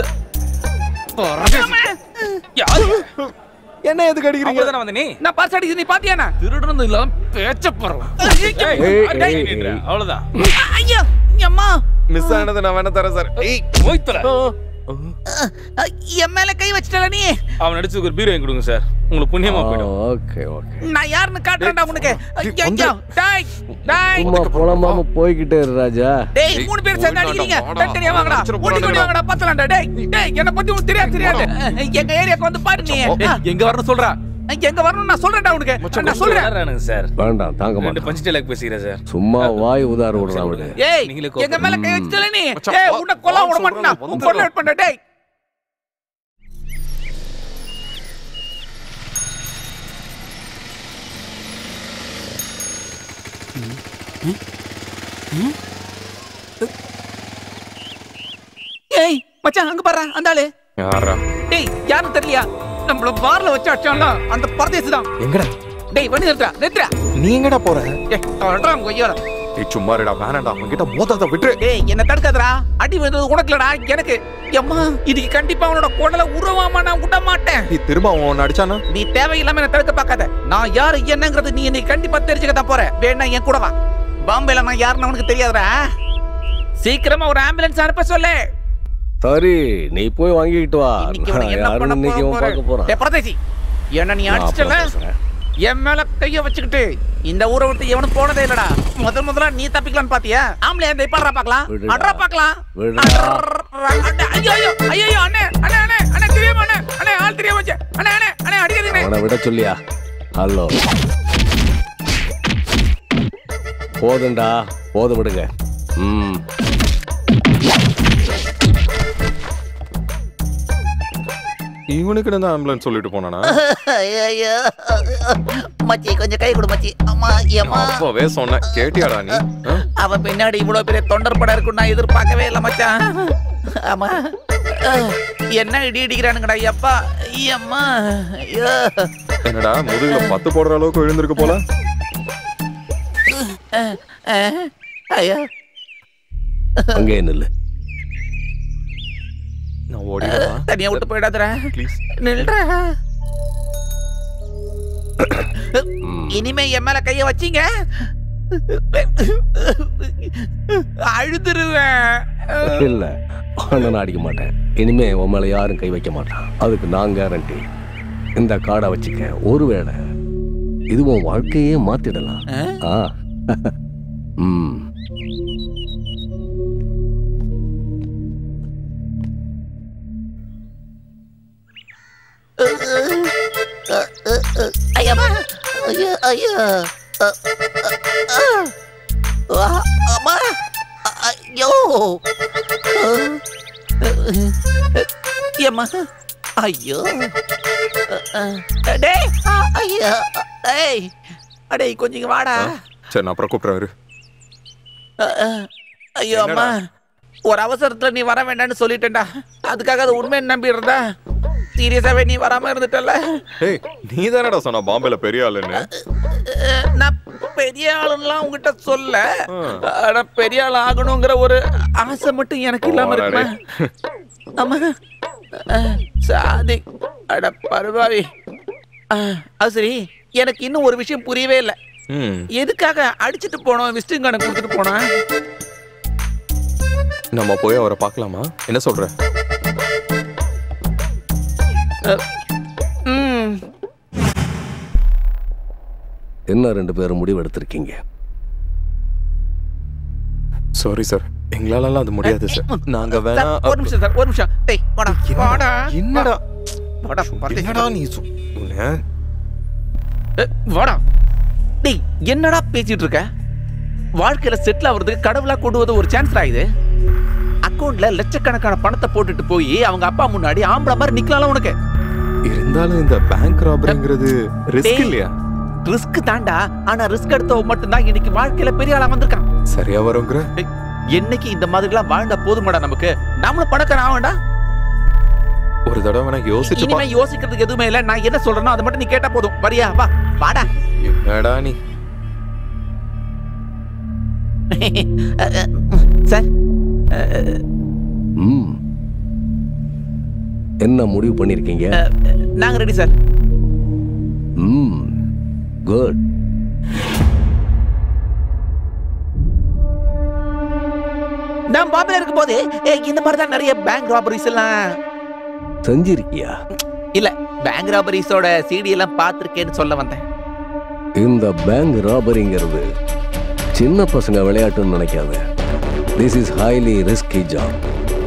என்ன எதுக்கு அடிக்கிறீங்க தானே வந்த நீ நான் பர்ஸ் அடிச்சு நீ பாத்தியானா திருடுறது இல்லாம பேச்ச போறோம் ஏய், ஏய், அடேய், ஏய், நின்றா. ஏய். அவ்வளவுதான் ஐயோ அம்மா மிஸ் ஆனது நான் வேணா தரேன் சார் ஏய் போய்த்தல என் மேல கை வச்சிட்டல நீ அவன் அடிச்சதுக்கு ஒரு பீரோ வாங்கி கொடுங்க சார் உங்களுக்கு புண்ணியமா போயிடும் ஓகே ஓகே நான் யாருன்னு காட்டுறேன்டா உனக்கு ஐயோ டேய் டேய் சும்மா புலம்பாம போய்கிட்டே இரு ராஜா டேய் மூணு பேர் சேர்ந்து அடிக்கிறீங்க தனித்தனியா வாங்கடா ஓடி ஓடி வாங்கடா பத்தலாம்டா டேய் டேய் என்ன பத்தி உனக்கு தெரியாது தெரியாது எங்க ஏரியாக்கு வந்து பாரு நீ எங்க வரணும் சொல்றா எங்க வரணும் நான் சொல்றேன்டா உனக்கு நான் சொல்றேன் வர்றானுங்க சார் வேண்டாம் தாங்க ரெண்டு மாட்டேன் பஞ்சு டைலாக் பேசிக்கிறேன் சார் சும்மா வாய் உதார விடுறான் அவரு ஏய் நீங்களே எங்க மேல கை வச்சுட்டல நீ மச்சான், ஏய் வா- உன்னை கொல்ல வா விட சொல்றேன், மாட்டேனா உன் வந்துடுறேன். கொல்ல பண்ண டேய் ஏய் மச்சான் அங்க பாரு அந்த ஆளு யாரா டேய் யாரும் தெரியலையா நம்மள பார்ல வச்சு அடிச்சான்ல அந்த பரதேசி தான் எங்கடா டேய் வண்டி நிறுத்துறா நிறுத்துறா நீ எங்கடா போற ஏய் அடறான் கொய்யால ஏய் சும்மா இருடா வேணாம்டா அவன்கிட்ட மோதாத விட்டுரு டேய் என்ன தடுக்காதடா அடி வந்தது உனக்குலடா எனக்கு எம்மா இதுக்கு கண்டிப்பா அவனோட குடல உருவாம நான் விட மாட்டேன் நீ திரும்ப அவன் உன்னை அடிச்சானா நீ தேவையில்லாம என்ன தடுக்க பார்க்காத நான் யாரு என்னங்கிறது நீ இன்னைக்கு கண்டிப்பா தெரிஞ்சுக்க தான் போற வேணா என் கூட வா பாம்பேல நான் யாருன்னு அவனுக்கு தெரியாதுடா சீக்கிரமா ஒரு ஆம்புலன்ஸ் அனுப்ப சொல்லு சரி நீ போய் வாங்கிக்கிட்டு வா இன்னைக்கு நான் இவனை என்ன யாருன்னு பண்ண இன்னைக்கு அவன் பார்க்க போறேன் போறான் டேய் பரதேசி என்ன நீ நான் அடிச்சல அப்புறம் பேசுறேன். என் மேல கைய வச்சுக்கிட்டு இந்த ஊரை விட்டு எவனும் போனதே இல்லடா முதல் முதல்ல நீ தப்பிக்கலாம்னு பாத்தியா ஆம்பளை அந்த இப்ப பாக்கலாம் விடுடா. அட்ரா பாக்கலாம் விடுடா. ஐயோ ஐயோ ஐயோ அண்ணே அண்ணே அண்ணே அண்ணே தெரியாம அண்ணே அண்ணே ஆள் தெரியாம வச்சு அண்ணே அண்ணே அண்ணே அடிக்காதீங்க அவனை விட சொல்லியா ஹலோ போதும்டா போதும் விடுங்க ம் இவனுக்கு தான் ஆம்புலன்ஸ் சொல்லிட்டு போனானா ஐயோ மச்சி கொஞ்சம் கை கொடு மச்சி அம்மா ஏம்மா அப்பவே சொன்னேன் கேட்டியாடா நீ ஆ? அவன் பின்னாடி இவ்வளவு பெரிய தொண்டர் படம் இருக்கும் நான் எதிர்பார்க்கவே இல்லை மச்சான் ஆமா அஹ், என்ன இடி இடிக்கிறானுங்கடா எப்பா அம்மா ஐயோ என்னடா முதுகுல பத்து போடுற அளவுக்கு விழுந்திருக்கு போல அஹ், அஹ், ஐயோ அங்கே நில்லு நான் ஓடிடவா தனியா விட்டு போயிடாதடா ப்ளீஸ் நில்றா ம். இனிமே என் மேல கைய வச்சீங்க அழுதுருவேன் இல்ல நான் அடிக்க மாட்டேன் இனிமே உன் மேல யாரும் கை வைக்க மாட்டான் அதுக்கு நான் கேரண்டி இந்த காடை வச்சுக்க ஒருவேளை இது உன் வாழ்க்கையே மாத்திடலாம் ஆ ம் ஐயம்மா ஐயோ ஐயோ அ, அ, அ. ஆ, அம்மா அ, ஐயோ ஏம்மா ஐயோ அ, அ. டேய் ஆ, ஐயோ ஏய் அடே கொஞ்சம் இங்க வாடா சரி நான் அப்புறம் கூப்பிட்றாரு அ, அ. ஐயோ அம்மா ஒரு அவசரத்துல நீ வர வேண்டாம்னு சொல்லிட்டேன்டா அதுக்காக அது உண்மையை நம்பி இருந்தா சீரியஸாவே நீ வராம இருந்துட்டல ஏய் நீ தானடா சொன்ன பாம்பேல பெரிய ஆளுன்னு அஹ், நான் பெரிய ஆளுலாம் உங்ககிட்ட சொல்ல ஆ. ஆனா பெரிய ஆள் ஆகணுங்கிற ஒரு ஆசை மட்டும் எனக்கு இல்லாம போடா இருக்குமா ஆமா அஹ், சாதி அட பரவாவி அஹ், அது சரி எனக்கு இன்னும் ஒரு விஷயம் புரியவே இல்லை ம் எதுக்காக அடிச்சிட்டு போனோம் விஸ்டிங் கார்டு கொடுத்துட்டு போனா நம்ம போய் அவரை பார்க்கலாமா என்ன சொல்ற ம் என்ன ரெண்டு பேரும் முடிவு எடுத்திருக்கீங்க சாரி சார் எங்களாலலாம் அது முடியாது சார் நாங்க வேணா சார், ஒரு நிமிஷம் சார் ஒரு நிமிஷம் டேய் வாடா வாடா என்னடா வாடா பரதேசி. என்னடா நீ சொ- உன்னை? ஏ, வாடா டேய் என்னடா பேசிட்டு இருக்க வாழ்க்கையில செட்டில் ஆகுறதுக்கு கடவுளா கொண்டு வந்து ஒரு சான்ஸ் இது அக்கவுண்ட்ல லட்சக்கணக்கான பணத்தை போட்டுட்டு போய் அவங்க அப்பா முன்னாடி ஆம்பளை மாதிரி நிக்கலாம் உனக்கு இருந்தாலும் இந்த பேங்க் ராபரிங்கிறது ரிஸ்க் டேய். இல்லையா ரிஸ்க் தாண்டா ஆனா ரிஸ்க் எடுத்தவன் மட்டும்தான் இன்னைக்கு வாழ்க்கையில பெரிய ஆளா வந்திருக்கான் சரியா வருங்கிற டேய், என்னைக்கு இந்த மாதிரி எல்லாம் வாழ்ந்தா போதுமாடா நமக்கு நம்மளும் பணக்காரன் ஆகண்டா ஒரு தடவை வேணா யோசிச்சு இனிமே பா யோசிக்கிறதுக்கு எதுவுமே இல்ல நான் என்ன சொல்றேனோ அதை மட்டும் நீ கேட்டா போதும் வரியா வா வாடா என்னடா நீ சார் ம் என்ன முடிவு பண்ணிருக்கீங்க நாங்க ரெடி சார் ம் குட் நான் பாம்பேல இருக்கும் போது இந்த மாதிரி தான் நிறைய பேங்க் ராபரிஸ் எல்லாம் செஞ்சிருக்கியா இல்ல பேங்க் ராபரிஸோட சிடி எல்லாம் பார்த்திருக்கேன்னு சொல்ல வந்தேன் இந்த பேங்க் ராபரிங்கிறது சின்ன பசங்க விளையாட்டுன்னு நினைக்காத this is highly risky job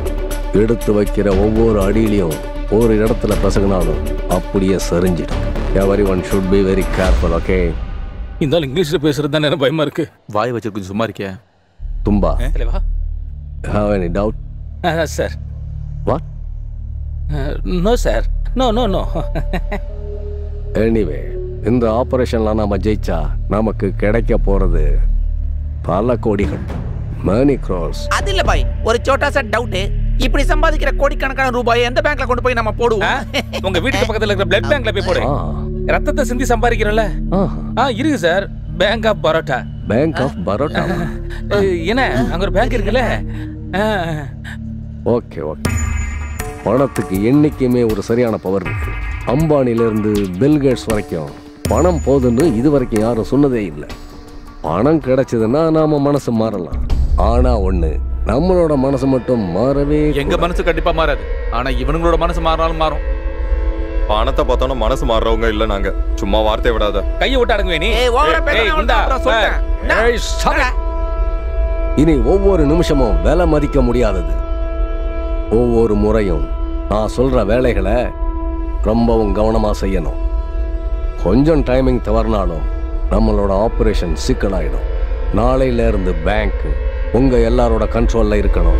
எடுத்து வைக்கிற ஒவ்வொரு அடியிலையும் ஒரு இடத்துல பசங்கனாலும் அப்படியே சரிஞ்சிடும் every one should be very careful okay இந்த ஆள் இங்கிலீஷ்ல பேசுறது தான் எனக்கு பயமா இருக்கு வாய் வச்சிருக்கு கொஞ்சம் சும்மா இருக்கியா தும்பா தலைவா have any doubt sir what no sir no no no anyway இந்த ஆபரேஷன்ல நாம ஜெயிச்சா நமக்கு கிடைக்க போறது பல கோடிகள் மணி க்ரோஸ் அது இல்ல பாய் ஒரு சோட்டா சார் டவுட் இப்படி சம்பாதிக்கிற கோடிக்கணக்கான ரூபாயை எந்த பேங்க்ல கொண்டு போய் நம்ம போடுவோம் உங்க வீட்டுக்கு பக்கத்துல இருக்கிற பிளட் பேங்க்ல போய் போடு ஆ ரத்தத்தை சிந்தி சம்பாதிக்கிறோம்ல ஆ இருக்கு sir bank of parotta bank of parotta என்ன அங்க ஒரு பேங்க் இருக்குல்ல ஆ, ஓகே ஓகே பணத்துக்கு என்னைக்குமே ஒரு சரியான பவர் இருக்கு அம்பானிலேருந்து பில்கேட்ஸ் வரைக்கும் பணம் போதுன்னு இது வரைக்கும் யாரும் சொன்னதே இல்லை பணம் கிடைச்சதுன்னா நாம மனசு மாறலாம் ஆனா ஒண்ணு நம்மளோட மனசு மட்டும் மாறவே எங்க மனசு கண்டிப்பா மாறாது ஆனா இவனுங்களோட மனசு மாறினாலும் மாறும் பணத்தை பார்த்தோன்னா மனசு மாறுறவங்க இல்ல நாங்க சும்மா வார்த்தை விடாத கையை விட்டு அடங்குவே நீ ஏய், ஓவரா ஏய், பேசாத, ஏய், அவன்கிட்ட இந்தா, அப்புறம் சொல்லிட்டேன். என்ன? ஏய், stop it. இனி ஒவ்வொரு நிமிஷமும் விலை மதிக்க முடியாதது ஒவ்வொரு முறையும் நான் சொல்ற வேலைகளை ரொம்பவும் கவனமா செய்யணும் கொஞ்சம் டைமிங் தவறினாலும் நம்மளோட ஆபரேஷன் சிக்கலாயிடும் நாளையில இருந்து பேங்க் உங்க எல்லாரோட கண்ட்ரோல்ல இருக்கணும்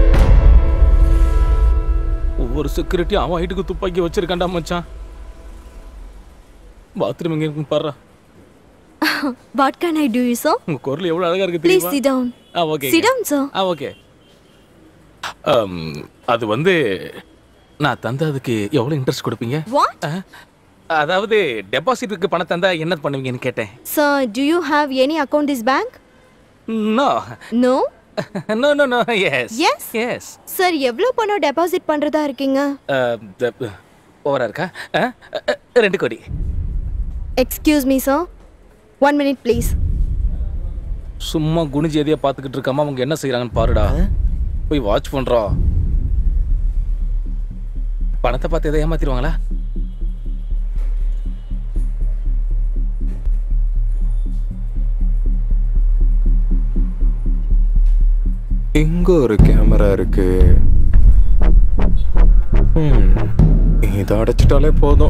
ஒவ்வொரு செக்யூரிட்டி அவன் ஹைட்டுக்கு துப்பாக்கி வச்சிருக்கான்டா மச்சான் பாத்ரூம் எங்க இருக்குன்னு பாரு What can I do, sir? உங்க குரல் எவ்வளவு அழகா இருக்கு Please தெரியுமா sit down. ஆ ஓகே Sit down, sir. ஆ ஓகே அது வந்து நான் தந்ததுக்கு எவ்வளவு இன்ட்ரெஸ்ட் கொடுப்பீங்க What? ஆ, அதாவது டெபாசிட்டுக்கு பணம் தந்தா என்ன பண்ணுவீங்கன்னு கேட்டேன் Sir, do you have any account this bank? No No? No no no yes Yes? Yes sir எவ்வளோ பணம் டெபாசிட் பண்றதா இருக்கீங்க ஓவரா இருக்கா ஆ, ஆ, ரெண்டு கோடி excuse me sir one minute please சும்மா குனிஞ்சு எதையா பார்த்துக்கிட்டு இருக்காம அவங்க என்ன செய்றாங்கன்னு பாருடா போய் வாட்ச் பண்றா பணத்தை பார்த்து எதை ஏமாத்திடுவாங்களா இங்க ஒரு கேமரா இருக்கு ம், இதை அடைச்சிட்டாலே போதும்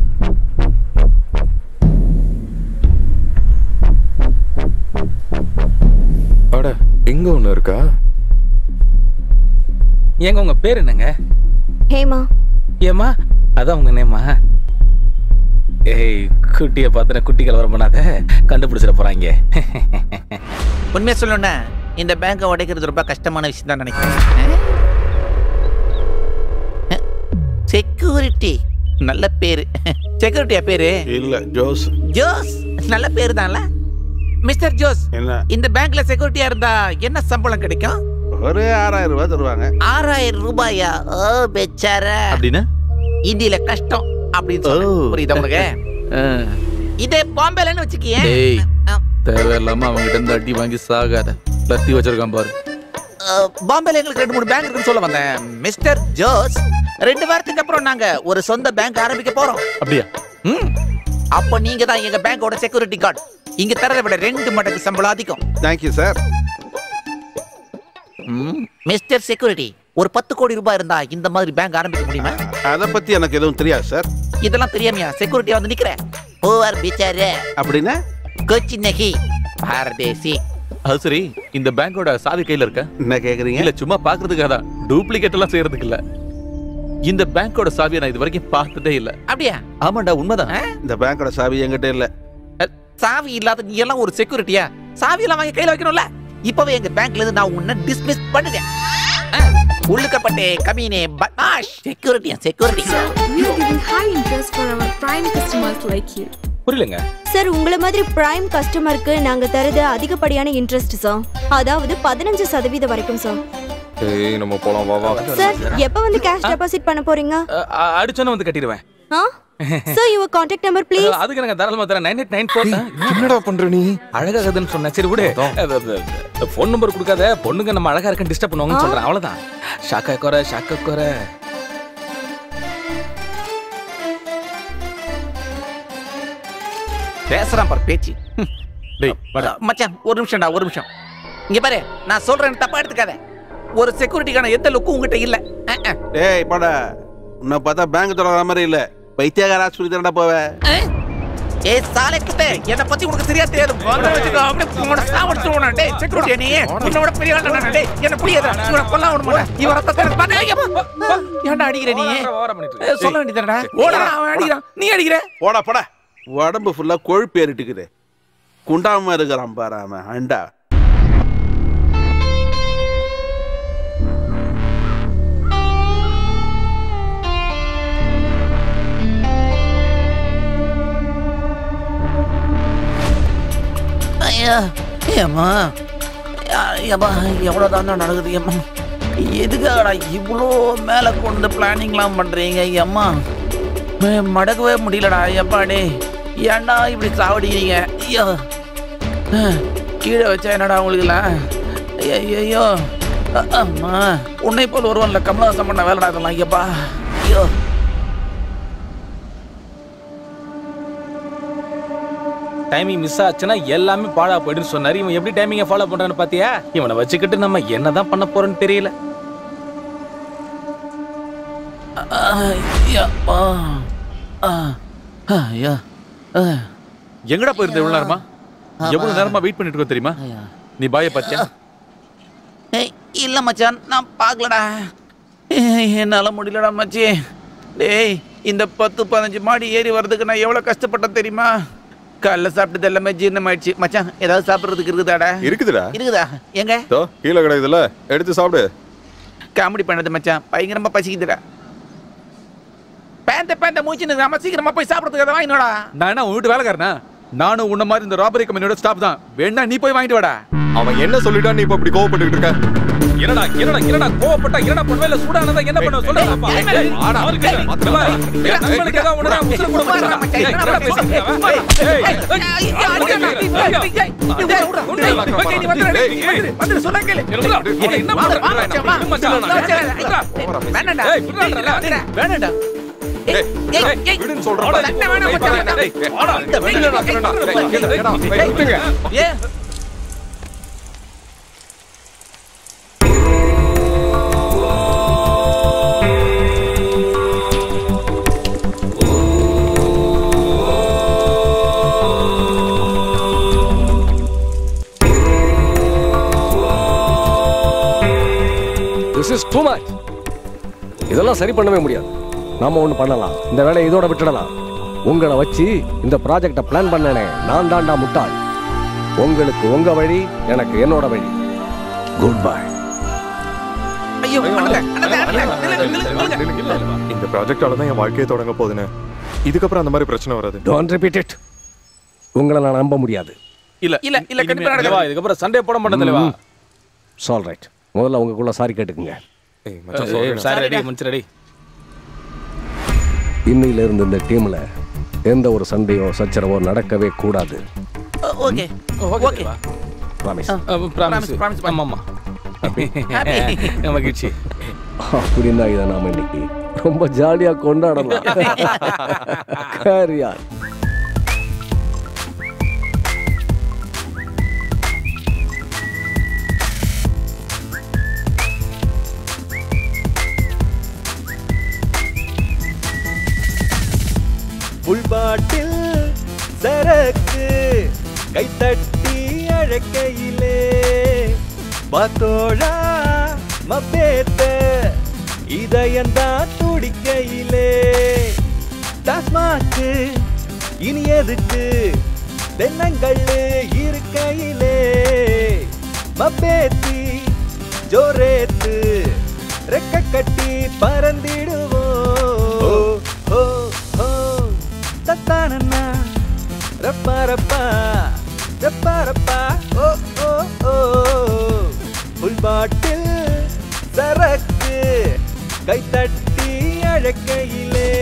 அட இங்க ஒண்ணு இருக்கா ஏங்க உங்க பேர் என்னங்க ஹேமா ஏமா அதான் உங்க நேமா ஏய் குட்டியை பார்த்தன குட்டி கலவரம் பண்ணாத கண்டுபிடிச்சிட போறாங்க உண்மையா சொல்லணும்னா இந்த பேங்கை உடைக்கிறது ரொம்ப கஷ்டமான விஷயம் தான் நினைக்கிறேன் செக்யூரிட்டி நல்ல பேரு செக்யூரிட்டியா பேரு இல்ல ஜோஸ் ஜோஸ் நல்ல பேரு தான்ல மிஸ்டர் ஜோஸ் என்ன இந்த பேங்க்ல செக்யூரிட்டியா இருந்தா என்ன சம்பளம் கிடைக்கும் ஒரு ஆறாயிரம் ரூபாய் தருவாங்க ஆறாயிரம் ரூபாயா ஓ பெச்சார அப்படின்னு இந்தியில கஷ்டம் அப்படின்னு சொன்னேன். ஓ. புரியுதா உனக்கு இதே பாம்பேலன்னு வச்சுக்கியே டேய் தேவையில்லாம அவங்ககிட்ட இருந்து அடி வாங்கி சாகாத லத்தி வச்சிருக்கான் பாரு பாம்பேல எங்களுக்கு ரெண்டு மூணு பேங்க் இருக்குன்னு சொல்ல வந்தேன் மிஸ்டர் ஜோஸ் ரெண்டு வாரத்துக்கு அப்புறம் நாங்க ஒரு சொந்த பேங்க் ஆரம்பிக்க போறோம் அப்படியா ம். அப்ப நீங்க தான் எங்க பேங்கோட செக்யூரிட்டி கார்டு இங்க தரதை விட ரெண்டு மடங்கு சம்பளம் அதிகம் தேங்க்யூ சார் மிஸ்டர் செக்யூரிட்டி ஒரு பத்து கோடி ரூபாய் இருந்தா இந்த மாதிரி பேங்க் ஆரம்பிக்க முடியுமா அதை பத்தி எனக்கு எதுவும் தெரியாது சார் இதெல்லாம் தெரியாமையா செக்யூரிட்டியா வந்து நிக்கிறேன் ஓவர் பிச்சாரு அப்படின்னா கொச்சி நகி பாரதேசி அது சரி இந்த பேங்கோட சாவி கையில இருக்க என்ன கேக்குறீங்க இல்ல சும்மா பாக்குறதுக்காக தான் டூப்ளிகேட் எல்லாம் செய்யறதுக்கு இல்ல இந்த பேங்கோட சாவியை நான் இது வரைக்கும் பார்த்ததே இல்ல அப்படியா ஆமாண்டா உண்மைதான் இந்த பேங்கோட சாவி என்கிட்ட இல்ல அஹ், சாவி இல்லாத நீ எல்லாம் ஒரு செக்யூரிட்டியா சாவி எல்லாம் வாங்கி கையில வைக்கணும்ல இப்பவே எங்க பேங்க்ல இருந்து நான் உன்னை டிஸ்மிஸ் பண்ணுங்க அஹ், உள்ளுக்கப்பட்டே கமீனே பட்மாஷ் செக்யூரிட்டியா security We are giving high interest for our prime customers like you. புரியலங்க சார் உங்களை மாதிரி பிரைம் கஸ்டமருக்கு நாங்க தரது அதிகப்படியான இன்ட்ரெஸ்ட் சார் அதாவது பதினஞ்சு சதவீதம் வரைக்கும் சார் ஏய் நம்ம போலாம் வா வா சார் எப்ப வந்து கேஷ் டெபாசிட் பண்ண போறீங்க அ- அ- அடிச்சோன்னு வந்து கட்டிடுவேன் ஆ sir your contact number please அதுக்கு எனக்கு தாராளமா தரேன் நைன் எயிட் நைன் ஃபோர் என்னடா பண்ற நீ அழகாகுதுன்னு சொன்னேன் சரி விடு ஃபோன் நம்பர் கொடுக்காத பொண்ணுங்க நம்ம அழகா இருக்குன்னு டிஸ்டர்ப் பண்ணுவாங்கன்னு சொல்றேன் அவ்வளவுதான் ஷாக்கா குறை ஷாக்கா குறை பேசுறான் பாரு பேச்சு ஹம். டேய் வாடா. அஹ், மச்சான் ஒரு நிமிஷம்டா ஒரு நிமிஷம் இங்க பாரு நான் சொல்றேன் தப்பா எடுத்துக்காத ஒரு செக்யூரிட்டிக்கான எந்த லுக்கும் உங்ககிட்ட இல்ல அஹ், அஹ். டேய் பட உன்னை பார்த்தா பேங்க் தொடங்குற மாதிரி இல்ல பைத்தியகார ஆஸ்பத்திரி தானடா போவ அஹ், ஏய் சாலை குட்டே என்ன பத்தி உனக்கு சரியா தெரியாது வந்து வச்சுக்கோ அப்படியே உன்னோட சாவடிச்சுடுவோம் டேய் செக்யூரிட்டி நீ உன்னோட பெரிய ஆளு நான் டேய் என்ன புரியாத இவனை கொல்ல விட மாட்டேன் இவன் ரத்தத்தை எனக்கு பாத்து ஐயோ, ஏன்டா அடிக்கிற நீ ஓரம் பண்ணிட்டு ஏய், சொல்ல வேண்டியதுடா ஓடா அவன் அடிக்கிறான் நீ அடிக்கிற போடா போடா உடம்பு ஃபுல்லா கொழுப்பு ஏறிட்டுக்குது குண்டாம இருக்கிறான் பாரு அவன் அண்டா ஐயா ஏம்மா ஏம்மா எவ்வளோ தானே நடக்குது ஏம்மா எதுக்காகடா இவ்வளோ மேலே கொண்டு பிளானிங்லாம் பண்ணுறீங்க ஐயம்மா மடக்கவே முடியலடா எப்பாடே ஏன்டா இப்படி சாவடிக்கிறீங்க ஐயோ அஹ், கீழே வச்சா என்னடா உங்களுக்குலாம் ஐயோ அம்மா உன்னை போல் ஒருவன்ல கமலஹாசன் பண்ண வேலைடா இதெல்லாம் ஐயப்பா ஐயோ டைமிங் மிஸ் ஆச்சுன்னா எல்லாமே பாழா போயிடுன்னு சொன்னாரு இவன் எப்படி டைமிங்கை ஃபாலோ பண்றான்னு பாத்தியா இவனை வச்சுக்கிட்டு நம்ம என்னதான் பண்ண போறோம்னு தெரியல ஐயப்பா ஐயா எங்கடா போயிருந்த இவ்வளவு நேரமா எவ்வளவு நேரமா வெயிட் பண்ணிட்டு இருக்கோம் தெரியுமா நீ பாய பாத்தியா ஏய் இல்ல மச்சான் நான் பார்க்கலடா ஏய், என்னால முடியலடா மச்சி டேய் இந்த பத்து பதினஞ்சு மாடி ஏறி வர்றதுக்கு நான் எவ்வளவு கஷ்டப்பட்டேன் தெரியுமா காலைல சாப்பிட்டது எல்லாமே ஜீரணமாயிடுச்சு மச்சான் ஏதாவது சாப்பிட்றதுக்கு இருக்குதாடா இருக்குதுடா இருக்குதா எங்க தோ கீழே கிடக்குதுல்ல எடுத்து சாப்பிடு காமெடி பண்ணது மச்சான் பயங்கரமா பசிக்குதுடா பேந்த பேந்த மூச்சுன்னு நம்ம சீக்கிரமா போய் சாப்பிட்றதுக்கு அதை வாங்கினோடா நான் என்ன உன் வீட்டு வேலைக்காரனா நானும் உன்ன மாதிரி இந்த ராபரி கம்பெனியோட ஸ்டாப் தான் வேணா நீ போய் வாங்கிட்டு வாடா அவன் என்ன சொல்லிட்டான் நீ இப்ப இப்படி கோவப்பட்டுக்கிட்டு இருக்க என்னடா என்னடா என்னடா கோவப்பட்டா என்னடா பண்ணுவ இல்ல சூடானதா என்ன பண்ணுவ சொல்லுங்கப்பா ஏய், ஏய், ஆடா. நம்மளுக்கு ஏதாவது ஒண்ணுனா உசுர கூட மாட்டான். ஏய், என்னடா பேசுறீங்க அவன்? ஏய், ஏய், ஏய், விடுன்னு சொல்றேன் திஸ் இஸ் டூ மச் இதெல்லாம் சரி பண்ணவே முடியாது நாம ஒன்று பண்ணலாம் இந்த வேலையை இதோட விட்டுடலாம் உங்களை வச்சு இந்த ப்ராஜெக்டை பிளான் பண்ணனே நான் தாண்டா முட்டாள் உங்களுக்கு உங்க வழி எனக்கு என்னோட வழி குட் பை ஐயோ அண்ணே, அண்ணே, அண்ணே, நில்லு, நில்லு, நில்லுங்க. இந்த ப்ராஜெக்டால தான் என் வாழ்க்கையை தொடங்க போகுதுன்னு இதுக்கப்புறம் அந்த மாதிரி பிரச்சனை வராது டோன்ட் ரிப்பீட் இட் உங்களை நான் நம்ப முடியாது இல்ல இல்ல, இல்ல, கண்டிப்பா இனிமே- நடக்காது. தலைவா, இதுக்கப்புறம் சண்டே போட மாட்டேன் தலைவா சால் ரைட் முதல்ல உங்களுக்குள்ள சாரி கேட்டுக்குங்க ஏய், மச்சான், ஏய், sorry. சாரி ரெடி முடிச்சு ரெடி இன்னையில இருந்து இந்த டீம்ல எந்த ஒரு சண்டையோ சச்சரவோ நடக்கவே கூடாது okay okay promise promise promise, ஆமா ஆமா மகிழ்ச்சி அப்படின்னா இதை நாம இன்னைக்கு ரொம்ப ஜாலியா கொண்டாடலாம் கேரியா உள்பாட்டில் சரக்கு கைத்தட்டி அழைக்கையிலே பாத்தோழா மப்பேத்த இதயந்தான் துடிக்கையிலே டாஸ்மாக்கு இனி எதுக்கு தென்னங்கள்ளு இருக்கையிலே மப்பேத்தி ஜோரேத்து ரெக்க கட்டி பறந்திடுவோம் ஓ ஓ ஓ தத்தானண்ணா ரப்பா ரப்பா ரப்பா ரப்பா ஓ ஓ ஓ புல்பாட்டில் சரக்கு கைத்தட்டி அழைக்கையிலே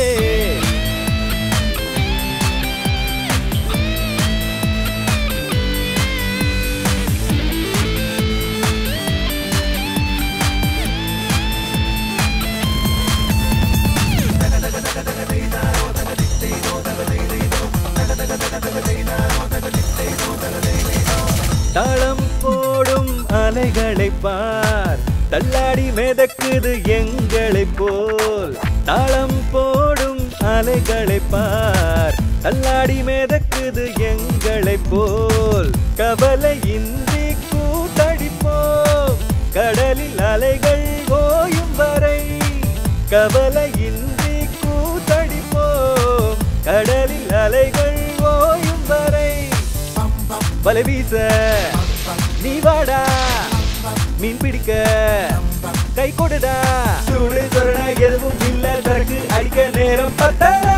தாளம் போடும் அலைகளை பார் தள்ளாடி மிதக்குது எங்களை போல் தாளம் போடும் அலைகளை பார் தள்ளாடி மேதக்குது எங்களை போல் கவலையின்றி கூத்தடிப்போம் கடலில் அலைகள் ஓயும் வரை கவலையின்றி கூத்தடிப்போம் கடலில் அலைகள் ஓயும் வரை வலை வீச நீ வாடா மீன் பிடிக்க கை கொடுடா சூடு சொரண எதுவும் இல்ல சரக்கு அடிக்க நேரம் பத்தல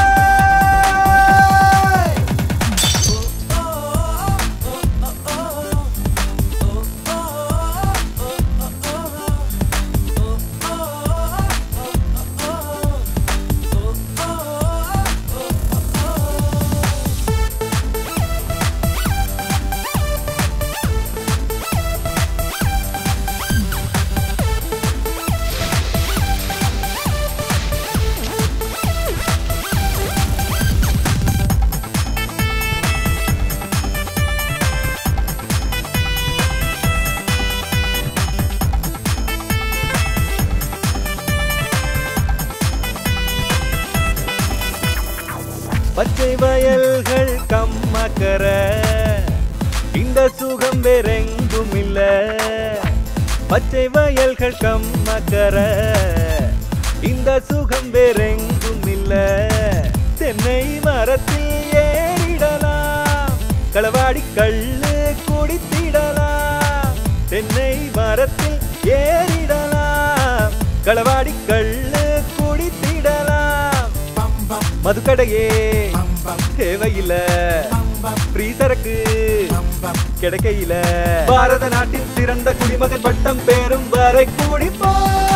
பச்சை வயல்கள் கம்மக்கர இந்த சுகம் வேறெங்கும் இல்ல பச்சை வயல்கள் கம்மக்கர இந்த சுகம் வேறெங்கும் இல்ல தென்னை மரத்தில் ஏறிடலாம் களவாடி கள்ளு குடித்திடலாம் தென்னை மரத்தில் ஏறிடலாம் களவாடி கள்ளு குடித்திடலாம் மதுக்கடையே தேவையில்ல ஃப்ரீ சரக்கு கிடைக்கையில பாரத நாட்டின் சிறந்த குடிமகன் பட்டம் பேரும் வரை குடிப்போம்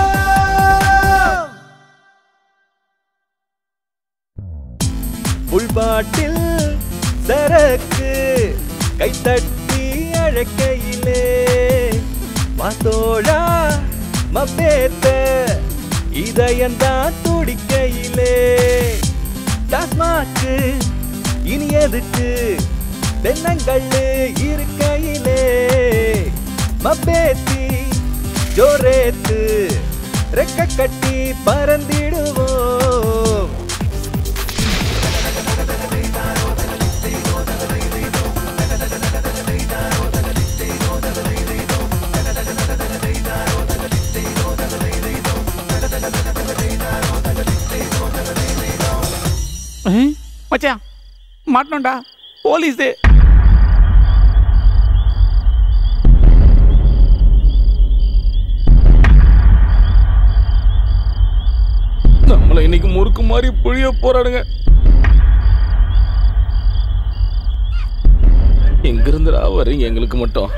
உள்பாட்டில் சரக்கு கைத்தட்டி அழைக்கையிலே மாத்தோழா மப்பேத்த இதயந்தான் துடிக்கையிலே டாஸ்மாக்கு இனி எதுக்கு தென்னங்கள்ளு இருக்கையிலே மப்பேத்தி ஜோரேத்து ரெக்க கட்டி பறந்திடுவோம் மச்சான் மாட்டணும்டா போலீஸு நம்மள இன்னைக்கு முறுக்கு மாதிரி புழிய போறானுங்க எங்க இருந்துடா வரீங்க எங்களுக்கு மட்டும்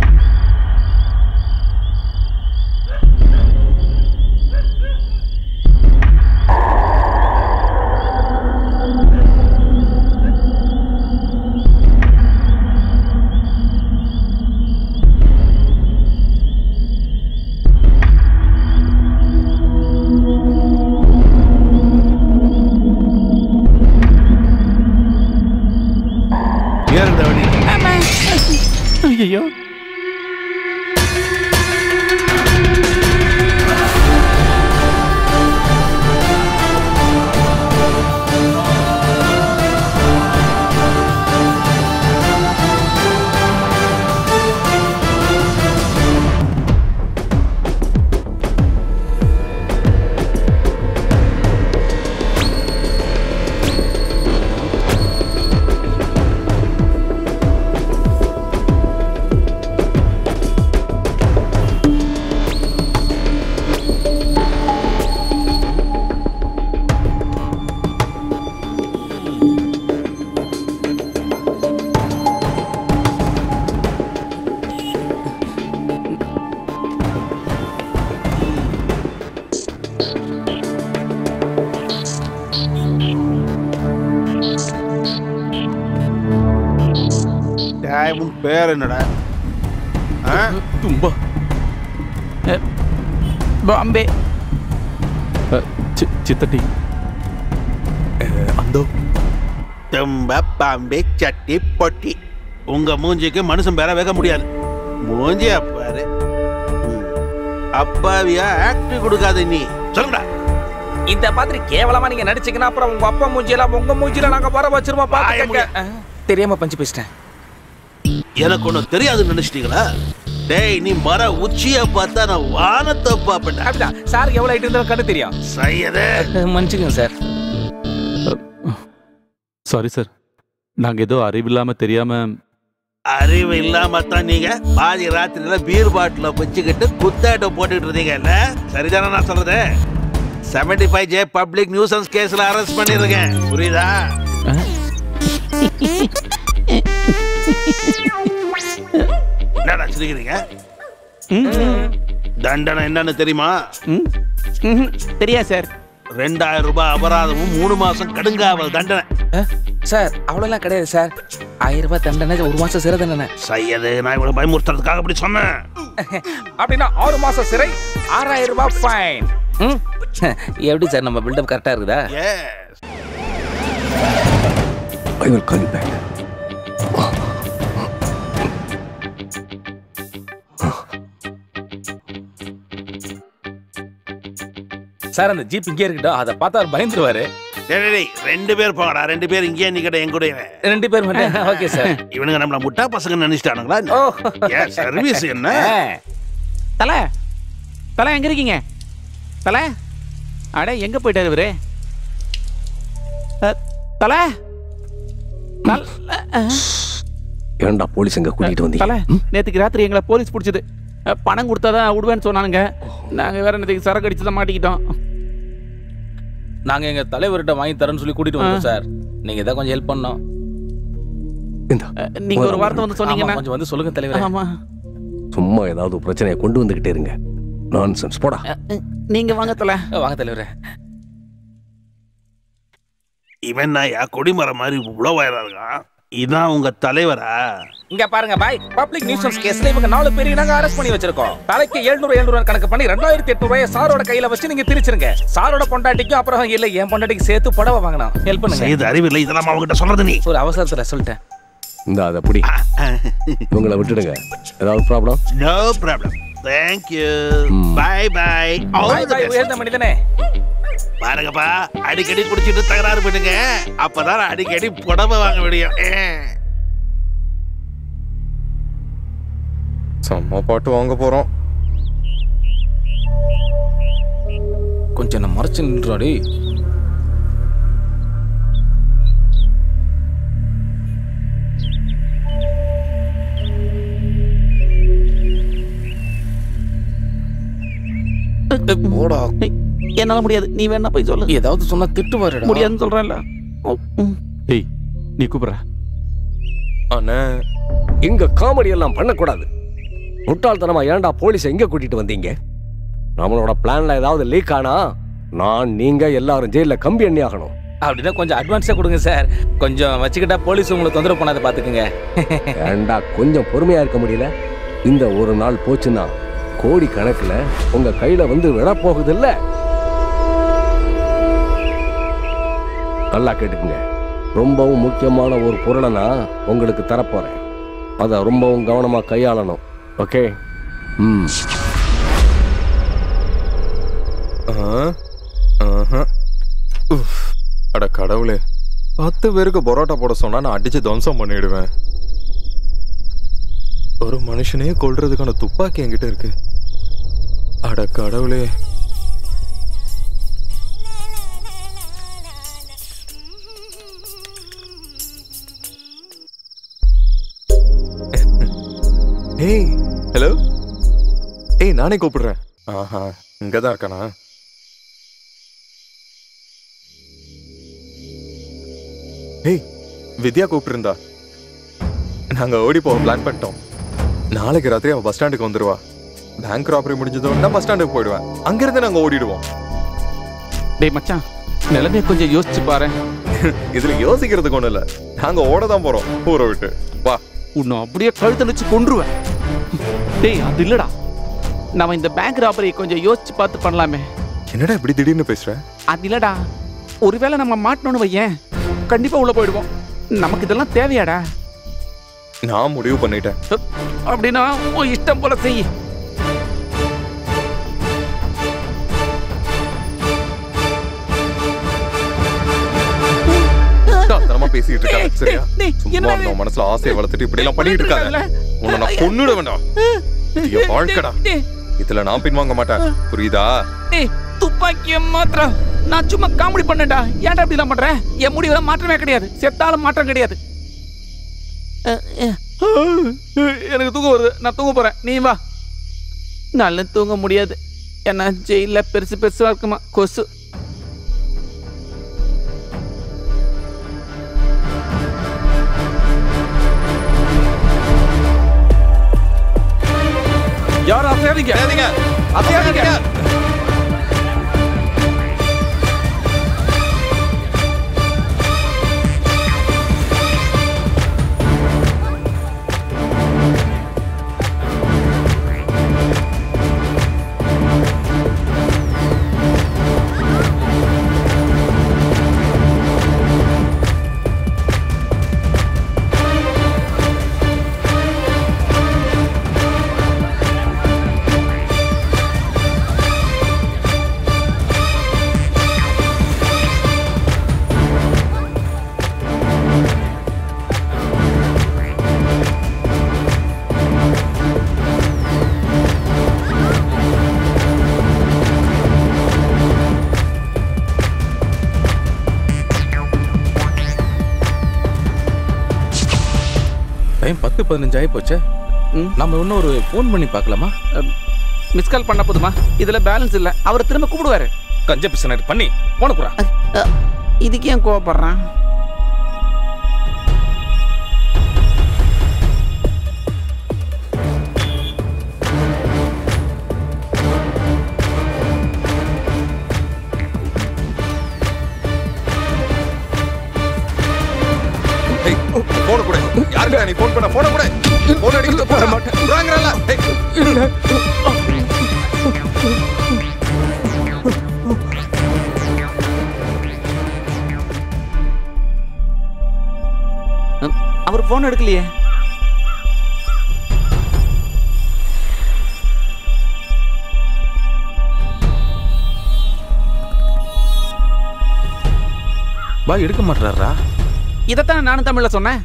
ஏறுடா வண்டி ஐயோ டேய், உன் பேர் என்னடா ஆ? தும்பா பாம்பே அ, சி- சித்தட்டி அந்தோ தும்ப பாம்பே சட்டி பொட்டி உங்க மூஞ்சிக்கு மனுஷன் பேர வைக்க முடியாது மூஞ்சி அப்பாரு ம். அப்பாவியா ஆக்ட் கொடுக்காத நீ சொல்லுடா இந்த மாதிரி கேவலமா நீங்க நடிச்சீங்கன்னா அப்புறம் உங்க அப்பா மூஞ்சியெல்லாம் உங்க மூஞ்சில நாங்க வர வச்சிருவோம் பாத்துக்கங்க அஹ், தெரியாம பஞ்சு பேசிட்டேன் எனக்கு ஒண்ணு தெரியாதுன்னு நினைச்சிட்டீங்களா டேய் நீ மர உச்சிய பார்த்தா நான் வானத்தை பாப்பேன் அப்படிதான் சார் எவ்வளவு ஹைட் இருந்தாலும் கண்ணு தெரியும் சையதே மன்னிச்சுக்கோங்க சார் சாரி சார் நாங்க ஏதோ அறிவில்லாம தெரியாம அறிவு இல்லாம தான் நீங்க பாதி ராத்திரியில பீர் பாட்டில வச்சுக்கிட்டு குத்தாட்டம் போட்டுட்டு இருந்தீங்கல்ல சரிதானே நான் சொல்றது seventy five J public nuisance கேஸ்ல அரெஸ்ட் பண்ணிருக்கேன் புரியுதா என்னடா சிரிக்கிறீங்க தண்டனை என்னன்னு தெரியுமா தெரியாது சார் ரெண்டாயிரம் ரூபாய் அபராதமும் மூணு மாசம் கடுங்காவல் தண்டனை சார் அவ்வளோலாம் கிடையாது சார் ஆயிரம் ரூபாய் தண்டனை ஒரு மாசம் சிறை தண்டனை சையது நான் இவ்வளவு பயமுறுத்துறதுக்காக அப்படி சொன்னேன் அப்படின்னா ஆறு மாசம் சிறை ஆறாயிரம் ரூபாய் ஃபைன் எப்படி சார் நம்ம பில்டப் கரெக்டா இருக்குதா yes I will call you back sir அந்த ஜீப் இங்கே இருக்கட்டும் அதை பார்த்தா அவர் பயந்துருவாரு டேய், டேய், டேய், ரெண்டு பேர் போங்கடா ரெண்டு பேர் இங்கேயே நிக்கட என் கூட ரெண்டு பேர் மட்டும் ஓகே சார் இவனுங்க நம்மள முட்டா பசங்க நினைச்சிட்டானுங்களா ஓ ஏன் சர்வீஸ் என்ன தலை தலை எங்க இருக்கீங்க தலை அட எங்க போயிட்டாரு இவரு அ, தலை தல- அ, ஏன்டா போலீஸ் எங்க கூட்டிட்டு வந்தீங்க தலை நேத்துக்கு ராத்திரி எங்களை போலீஸ் பிடிச்சது அ, பணம் கொடுத்தாதான் விடுவேன்னு சொன்னானுங்க நாங்க வேற நேற்றுக்கு சரக்கு அடிச்சு தான் மாட்டிக்கிட்டோம் நாங்க எங்க தலைவர்கிட்ட வாங்கி தரேன்னு சொல்லி கூட்டிட்டு வந்தோம் சார் நீங்க தான் கொஞ்சம் ஹெல்ப் பண்ணோம் இந்தா அ, நீங்க ஒரு வார்த்தை வந்து ஆமா, சொன்னீங்கன்னா கொஞ்சம் வந்து சொல்லுங்க தலைவர் ஆமா சும்மா ஏதாவது பிரச்சனையை கொண்டு வந்துகிட்டே இருங்க நான்சென்ஸ் போடா அ, அ, நீங்க வாங்க தலை வாங்க தலைவரே இவன் நாயா கொடிமரம் மாதிரி உழவாயிரா இருக்கான் இதான் உங்க தலைவரா இங்க பாருங்க பாய் பப்ளிக் நியூசன்ஸ் கேஸ்ல இவங்க நாலு பேரையும் நாங்க அரெஸ்ட் பண்ணி வச்சிருக்கோம் தலைக்கு 700 700 கணக்கு பண்ணி ரெண்டாயிரத்தி எட்நூறு ரூபாய் சாரோட கையில வச்சு நீங்க திரிச்சிருங்க சாரோட பொண்டாட்டிக்கும் அப்புறம் இல்ல என் பொண்டாட்டிக்கு சேர்த்து புடவை வாங்கணும் ஹெல்ப் பண்ணுங்க செய்து அறிவில்லை இதெல்லாம் அவங்ககிட்ட சொல்றது நீ ஒரு அவசரத்துல சொல்லிட்டேன் இந்த அதை பிடி இவங்களை விட்டுடுங்க ஏதாவது problem no problem thank you bye bye bye bye உயர்ந்த மனிதனே பாருங்கப்பா அடிக்கடி குடிச்சிட்டு தகராறு பண்ணுங்க அப்பதான் அடிக்கடி புடவை வாங்க முடியும் ஏ. செம்ம பாட்டு வாங்க போறோம் கொஞ்சம் நான் மறைச்சு நின்றாடி போடா ஏய், என்னால முடியாது நீ வேணா போய் சொல்லு ஏதாவது சொன்னா திட்டுவாருடா முடியாதுன்னு சொல்றேன்ல ஓ, ம். டேய் நீ கூப்பிடுற அண்ணே இங்க காமெடி எல்லாம் பண்ணக்கூடாது முட்டாள்தனமா ஏன்டா போலீஸ் எங்க கூட்டிட்டு வந்தீங்க நம்மளோட பிளான்ல ஏதாவது லீக் ஆனா நான் நீங்க எல்லாரும் ஜெயில கம்பி எண்ணி ஆகணும் அப்படின்னா கொஞ்சம் அட்வான்ஸா கொடுங்க சார் கொஞ்சம் வச்சுக்கிட்டா போலீஸ் உங்களை தொந்தரவு பண்ணாத பாத்துக்குங்க ஏன்டா கொஞ்சம் பொறுமையா இருக்க முடியல இந்த ஒரு நாள் போச்சுன்னா கோடி கணக்குல உங்க கையில வந்து விழ போகுது இல்ல நல்லா கேட்டுக்குங்க ரொம்பவும் முக்கியமான ஒரு பொருளை நான் உங்களுக்கு தரப்போறேன் அதை ரொம்பவும் கவனமா கையாளணும் ஓகே ம் ஆ, ஆஹா. உஃப். அட கடவுளே பத்து பேருக்கு பரோட்டா போட சொன்னா நான் அடிச்சு துவம்சம் பண்ணிடுவேன் ஒரு மனுஷனே கொல்றதுக்கான துப்பாக்கி என்கிட்ட இருக்கு அட கடவுளே ஏய் ஹலோ ஏய் நானே கூப்பிடுறேன் ஆஹா இங்கதான் இருக்கானா ஏய் வித்யா கூப்பிட்டுருந்தா நாங்க ஓடி போக பிளான் பண்ணிட்டோம் நாளைக்கு ராத்திரி அவன் பஸ் ஸ்டாண்டுக்கு வந்துருவா பேங்க் ராபரி முடிஞ்சதோட நான் பஸ் ஸ்டாண்டுக்கு போயிடுவேன் அங்கிருந்து நாங்க ஓடிடுவோம் டேய் மச்சான் நிலைமைய கொஞ்சம் யோசிச்சு பாரு இதுல யோசிக்கிறதுக்கு ஒண்ணும் இல்ல நாங்க ஓட தான் போறோம் ஊரை விட்டு வா உன்னை அப்படியே கழுத்தை வச்சு கொன்றுவேன் டேய் அது இல்லடா நம்ம இந்த பேங்க் ராபரி கொஞ்சம் யோசிச்சு பார்த்து பண்ணலாமே என்னடா இப்படி திடீர்னு பேசுற அது இல்லடா ஒருவேளை நம்ம மாட்டணும்னு வையேன் கண்டிப்பா உள்ள போயிடுவோம் நமக்கு இதெல்லாம் தேவையாடா நான் முடிவு பண்ணிட்டேன் அப்படின்னா உன் இஷ்டம் போல செய் பேசிட்டு இருக்காங்க டேய், சரியா டேய், சும்மா என்னடா இருந்த இது? மனசுல ஆசையை வளர்த்துட்டு இப்படி எல்லாம் பண்ணிட்டு இருக்காங்க உன்னை நான் கொன்னுட வேண்டாம் இது என் வாழ்க்கைடா டேய், இதுல நான் பின்வாங்க மாட்டேன் புரியுதா டேய் துப்பாக்கிய மாத்திரம் நான் சும்மா காமெடி பண்ணேன்டா ஏன்டா இப்படி எல்லாம் பண்ற என் முடிவுல மாற்றமே கிடையாது செத்தாலும் மாற்றம் கிடையாது அஹ், அஹ். எனக்கு தூக்கம் வருது நான் தூங்க போறேன் நீ வா நல்ல தூங்க முடியாது ஏன்னா ஜெயில பெருசு பெருசா இருக்குமா கொசு யாரும் அசையாதீங்க அசையாதீங்க டைம் பத்து பதினஞ்சு ஆகி போச்சே நம்ம இன்னும் ஒரு ஃபோன் பண்ணி பார்க்கலாமா மிஸ் கால் பண்ண போதுமா இதுல பேலன்ஸ் இல்ல அவர் திரும்ப கூப்பிடுவாரு கஞ்ச பிசனட் பண்ணி போன குறா இதுக்கு ஏன் கோவப்படுறான் போன கூட யாருக்கா நீ போன் பண்ண போன கூட போன் அடிக்க போட மாட்டேன் வாங்குறல அவர் போன் எடுக்கலையே பாய் எடுக்க மாட்டாரா இதைத்தான் நானும் தமிழ்ல சொன்னேன்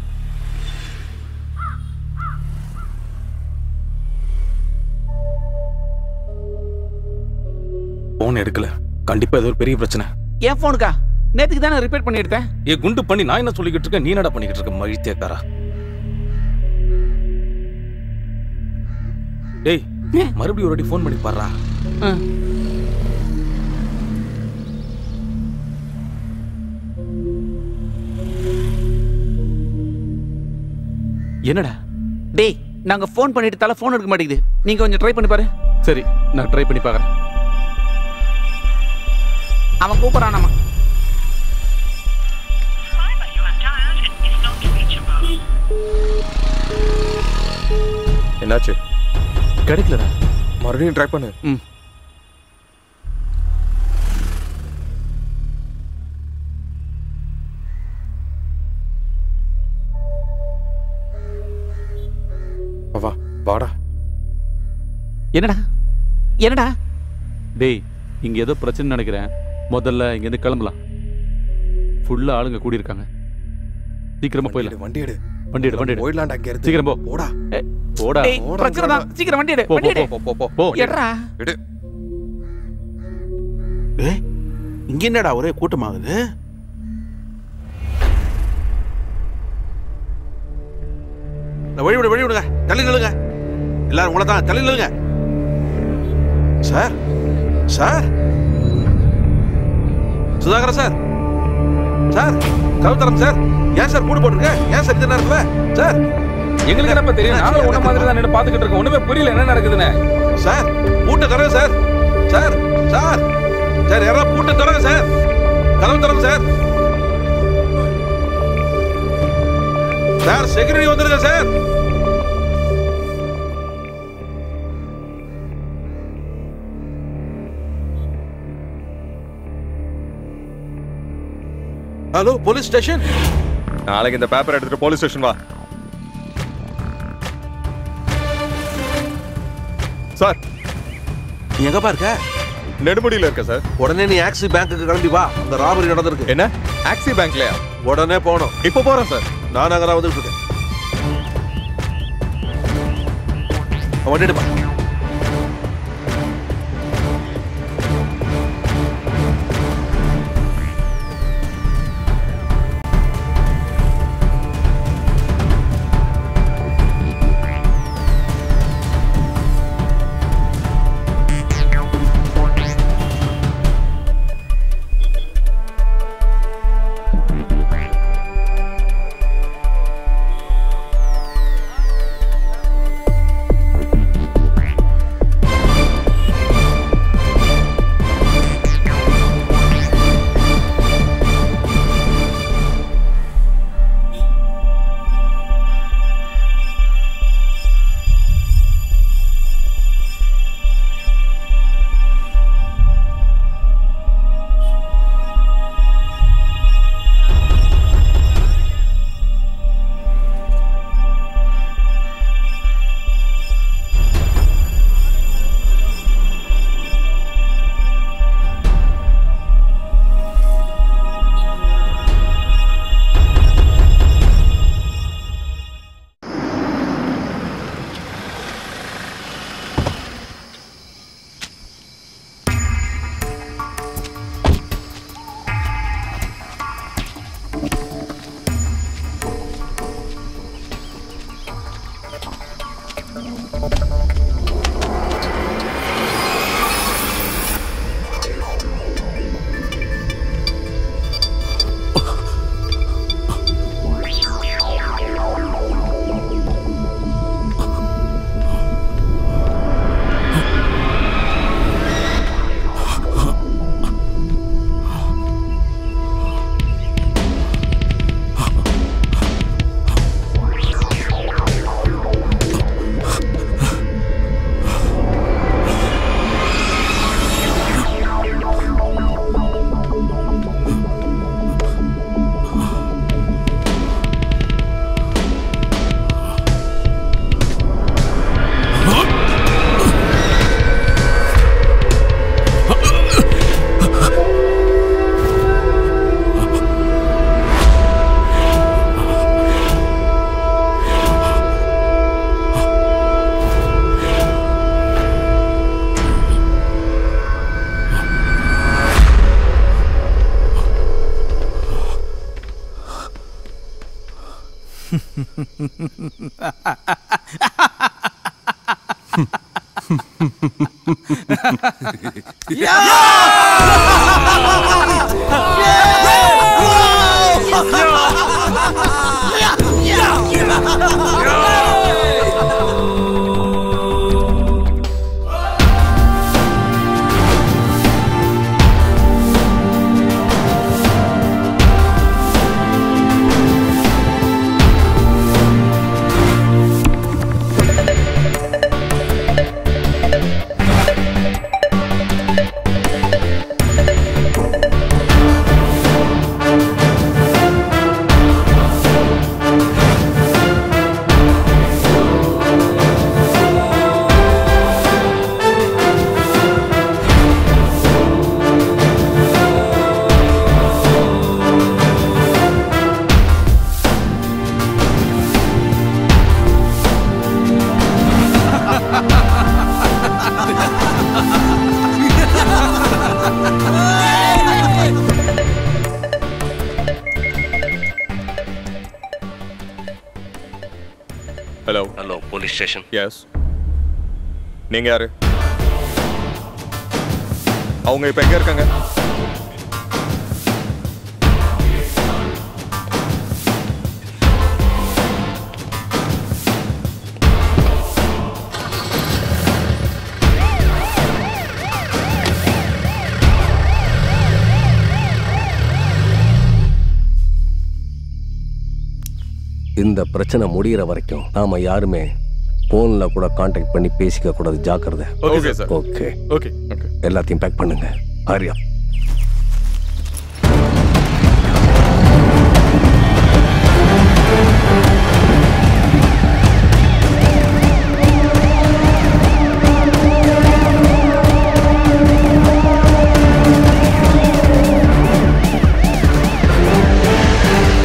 போன் எடுக்கல கண்டிப்பா ஏதோ ஒரு பெரிய பிரச்சனை என் போனுக்கா நேத்துக்கு தானே ரிப்பேர் பண்ணி எடுத்தேன் ஏ குண்டு பண்ணி நான் என்ன சொல்லிக்கிட்டு இருக்கேன் நீ என்னடா பண்ணிக்கிட்டு இருக்க மழித்தேக்காரா டேய் மறுபடியும் ஒரு வாட்டி ஃபோன் பண்ணி பாடுறா என்னடா டேய் நாங்க ஃபோன் பண்ணிட்டு தலை ஃபோன் எடுக்க மாட்டேங்குது நீங்க கொஞ்சம் ட்ரை பண்ணி பாரு சரி நான் ட்ரை பண்ணி பார்க்கறேன் அவன் கூப்பிடறான் நம்ம என்னாச்சு கிடைக்கலடா மறுபடியும் ட்ரை பண்ணு ம் வா வாடா என்னடா என்னடா டேய் இங்க ஏதோ பிரச்சனை நினைக்கிறேன் முதல்ல இங்க இருந்து கிளம்பலாம் ஃபுல்லா ஆளுங்க கூடி இருக்காங்க சீக்கிரமா போயிடலாம் வண்டி எடு வண்டி எடு வண்டி எடு போயிடலாம்டா இங்க இருந்து சீக்கிரம் போ போடா போடா டேய் பிரச்சனை தான் சீக்கிரம் வண்டி எடு போ, வண்டி போ, எடு போ போ போ போ எட்ரா எடு ஏ இங்க என்னடா ஒரே கூட்டமாகுது இந்த வழி விடு வழி விடுங்க தள்ளி நில்லுங்க எல்லாரும் உங்களை தான் தள்ளி நில்லுங்க sir sir Sudhakaran sir sir கவுத்தரம் சார் ஏன் சார் கூடு போட்டுருக்க ஏன் சார் இந்த நேரத்துல சார் எங்களுக்கு என்னப்பா தெரியும் நாங்களும் உன்ன மாதிரி தான் நின்று பார்த்துக்கிட்டு இருக்கோம் ஒண்ணுமே புரியல என்ன நடக்குதுன்னு சார் பூட்டை திறங்க சார் சார் சார் சார் யாராவது பூட்டை திறங்க சார் கதவு திறங்க சார் சார் செக்யூரிட்டி வந்துருங்க சார் ஹலோ போலீஸ் ஸ்டேஷன் நாளைக்கு இந்த பேப்பர் எடுத்துட்டு போலீஸ் ஸ்டேஷன் வா சார் நீ எங்கப்பா இருக்க நெடுமுடியில இருக்க சார் உடனே நீ ஆக்சி பேங்க்குக்கு கிளம்பி வா அந்த ராபரி நடந்திருக்கு என்ன ஆக்சி பேங்க்லயா உடனே போகணும் இப்போ போறேன் சார் நான் அங்கே வந்துட்டு இருக்கேன் வண்டி எடுப்பா hello hello police station yes நீங்க யாரு அவங்க இப்ப எங்க இருக்காங்க இந்த பிரச்சனை முடியிற வரைக்கும் நாம யாருமே போன்ல கூட காண்டாக்ட் பண்ணி பேசிக்க கூடாது ஜாக்கிரதை okay sir okay okay okay எல்லாத்தையும் பேக் பண்ணுங்க ஆரியா ஆ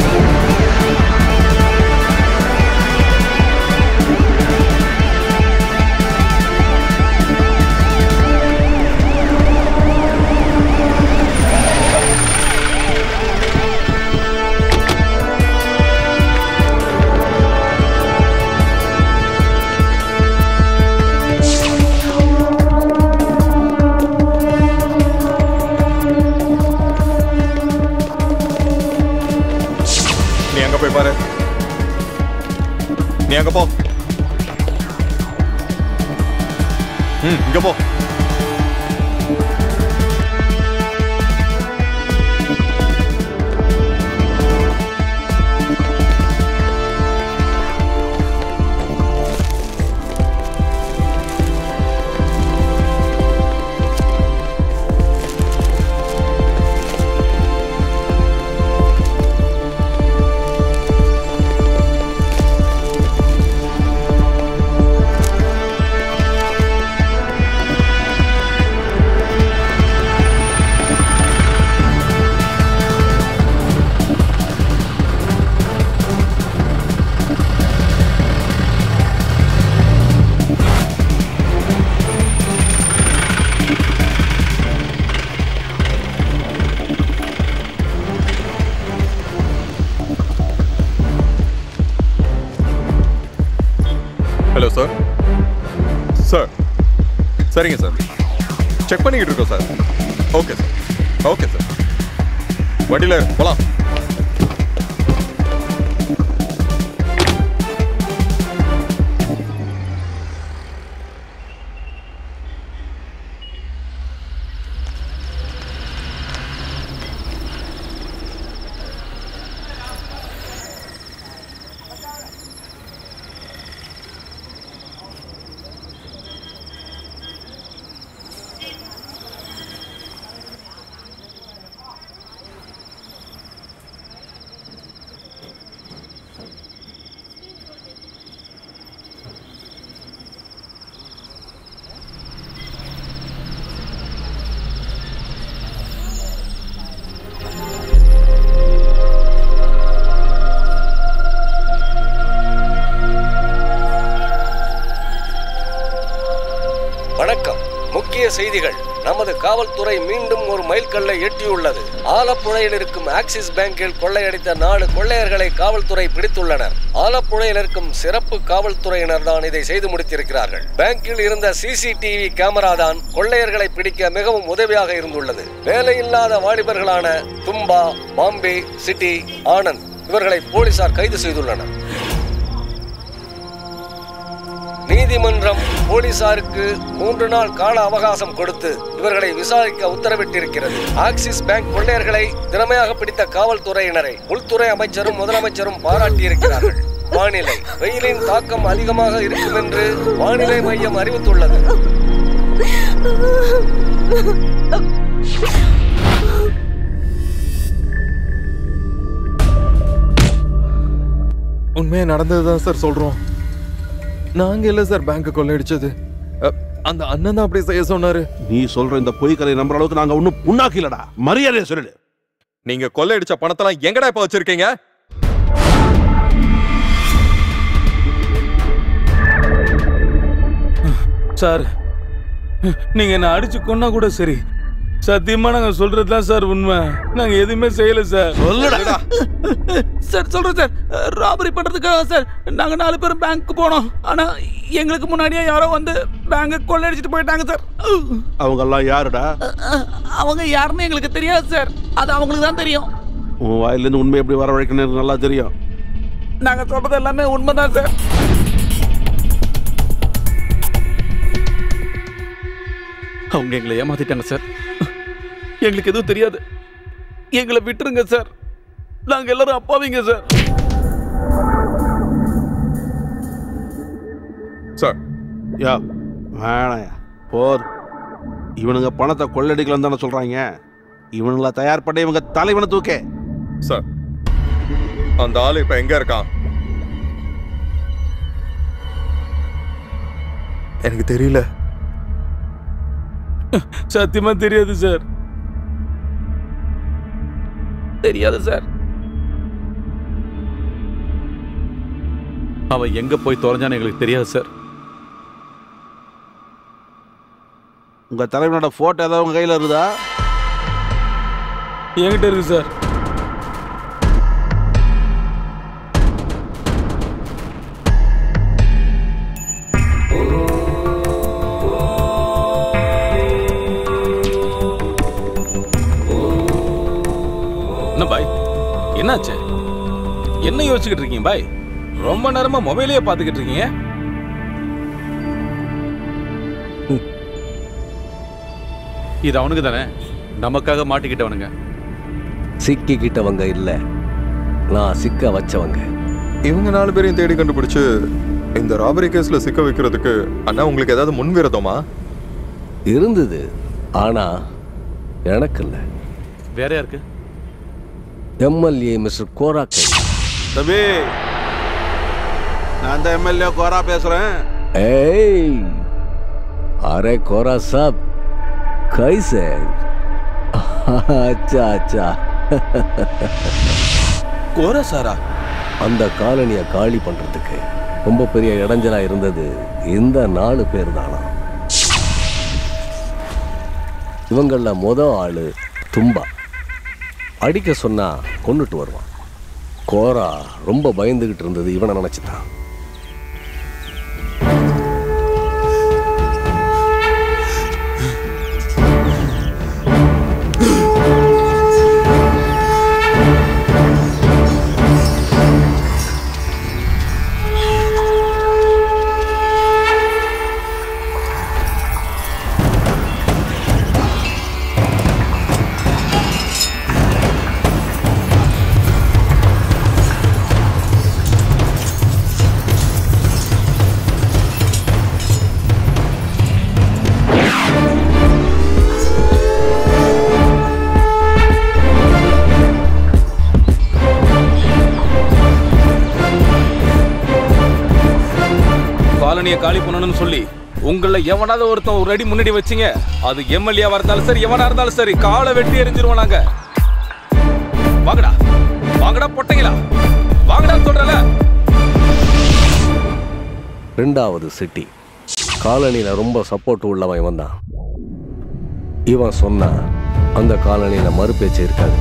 நீ அங்க போ ம் இங்க போ ஹலோ சார் சார் சரிங்க சார் செக் பண்ணிக்கிட்டு இருக்கோம் sir okay sir okay sir வண்டியில் போலாம் வணக்கம் முக்கிய செய்திகள் நமது காவல்துறை மீண்டும் ஒரு மைல்கல்லை எட்டியுள்ளது ஆலப்புழையில் இருக்கும் ஆக்சிஸ் பேங்கில் கொள்ளையடித்த நாலு கொள்ளையர்களை காவல்துறை பிடித்துள்ளனர் ஆலப்புழையில் இருக்கும் சிறப்பு காவல்துறையினர் தான் இதை செய்து முடித்திருக்கிறார்கள் பேங்கில் இருந்த சிசிடிவி கேமரா தான் கொள்ளையர்களை பிடிக்க மிகவும் உதவியாக இருந்துள்ளது வேலையில்லாத வாலிபர்களான தும்பா பாம்பே சிட்டி ஆனந்த் இவர்களை போலீசார் கைது செய்துள்ளனர் நீதிமன்றம் போலீசாருக்கு மூன்று நாள் கால அவகாசம் கொடுத்து இவர்களை விசாரிக்க உத்தரவிட்டிருக்கிறது ஆக்சிஸ் பேங்க் கொள்ளையர்களை திறமையாக பிடித்த காவல்துறையினரை உள்துறை அமைச்சரும் முதலமைச்சரும் பாராட்டியிருக்கிறார்கள் வானிலை வெயிலின் தாக்கம் அதிகமாக இருக்கும் என்று வானிலை மையம் அறிவித்துள்ளது உண்மையா நடந்ததுதான் சார் சொல்றோம் நாங்க இல்ல சார் பேங்க் கொள்ளையடிச்சது அ, அந்த அண்ணன் தான் அப்படி செய்ய சொன்னாரு நீ சொல்ற இந்த பொய் கதை நம்புற அளவுக்கு நாங்க ஒன்னும் புண்ணாக்கிலடா மரியாதையை சொல்லிடு நீங்க கொள்ளையடிச்ச பணத்தெல்லாம் எங்கடா இப்ப வச்சிருக்கீங்க சார் நீங்க என்ன அடிச்சு கொன்னா கூட சரி சத்தியமா நாங்க சொல்றது தான் சார் உண்மை நாங்க எதுவுமே செய்யல சார் சொல்லுடா சார் சொல்றேன் சார் ராபரி பண்றதுக்காக சார் நாங்க நாலு பேரும் பேங்க்கு போனோம் ஆனா எங்களுக்கு முன்னாடியே யாரோ வந்து பேங்க கொள்ளையடிச்சிட்டு போயிட்டாங்க சார் அவங்க எல்லாம் யாருடா அவங்க யாருன்னு எங்களுக்கு தெரியாது சார் அது அவங்களுக்கு தான் தெரியும் உன் வாயிலிருந்து உண்மை எப்படி வரவழைக்கணும் எனக்கு நல்லா தெரியும் நாங்க சொல்றது எல்லாமே உண்மைதான் சார் அவங்க எங்களை ஏமாத்திட்டாங்க சார் எங்களுக்கு எதுவும் தெரியாது எங்களை விட்டுருங்க சார் நாங்க எல்லாரும் அப்பாவிங்க சார் சார் யா வேணாயா போர் இவனுங்க பணத்தை கொள்ளடிக்கலாம் தானே சொல்றாங்க இவனுங்களை தயார் பண்ண இவங்க தலைவனை தூக்கே சார் அந்த ஆளு இப்ப எங்க இருக்கான் எனக்கு தெரியல சத்தியமா தெரியாது சார் தெரியாது சார் அவன் எங்க போய் தொலைஞ்சான்னு எங்களுக்கு தெரியாது சார் உங்க தலைவனோட போட்டோ ஏதாவது உங்க கையில இருக்குதா என்கிட்ட இருக்கு சார் என்ன பாய் என்னாச்சு என்ன யோசிச்சுக்கிட்டு இருக்கீங்க பாய் ரொம்ப நேரமா மொபைலையே பாத்துக்கிட்டு இருக்கீங்க இது அவனுக்கு தானே நமக்காக மாட்டிக்கிட்டவனுங்க சிக்கிக்கிட்டவங்க இல்ல நான் சிக்க வச்சவங்க இவங்க நாலு பேரையும் தேடி கண்டுபிடிச்சு இந்த ராபரி கேஸ்ல சிக்க வைக்கிறதுக்கு அண்ணா உங்களுக்கு ஏதாவது முன்விரதமா இருந்தது ஆனா எனக்கு இல்ல வேற யாருக்கு எம்எல்ஏ மிஸ்டர் கோராக்கை தம்பி நான் அந்த எம்எல்ஏ கோரா பேசுறேன் ஏய் अरे कोरा साहब कैसे अच्छा अच्छा கோரா சாரா அந்த காலனியை காலி பண்றதுக்கு ரொம்ப பெரிய இடைஞ்சலா இருந்தது இந்த நாலு பேர் தானா இவங்கள முத ஆளு தும்பா அடிக்க சொன்னா கொண்டுட்டு வருவான் கோரா ரொம்ப பயந்துகிட்டு இருந்தது இவனை நினைச்சுதான் காலனியை காலி பண்ணணும்னு சொல்லி உங்கள எவனாவது ஒருத்தன் ஒரு அடி முன்னாடி வச்சீங்க அது எம்எல்ஏவா இருந்தாலும் சரி எவனா இருந்தாலும் சரி காலை வெட்டி எரிஞ்சிருவோம் நாங்க வாங்கடா வாங்கடா பொட்டைங்களா வாங்கடா சொல்றல ரெண்டாவது சிட்டி காலனியில ரொம்ப சப்போர்ட் உள்ளவன் இவன் தான் இவன் சொன்னா அந்த காலனியில மறுபேச்சு இருக்காது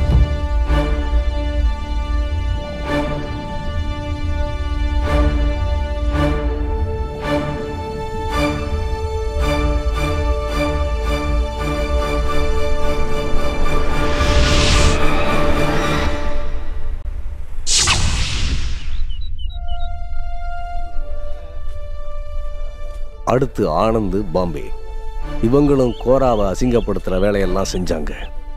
அடுத்து ஆனந்த் பாம்பே இவங்களும் கோராவை அசிங்கப்படுத்துற வேலையெல்லாம் செஞ்சாங்க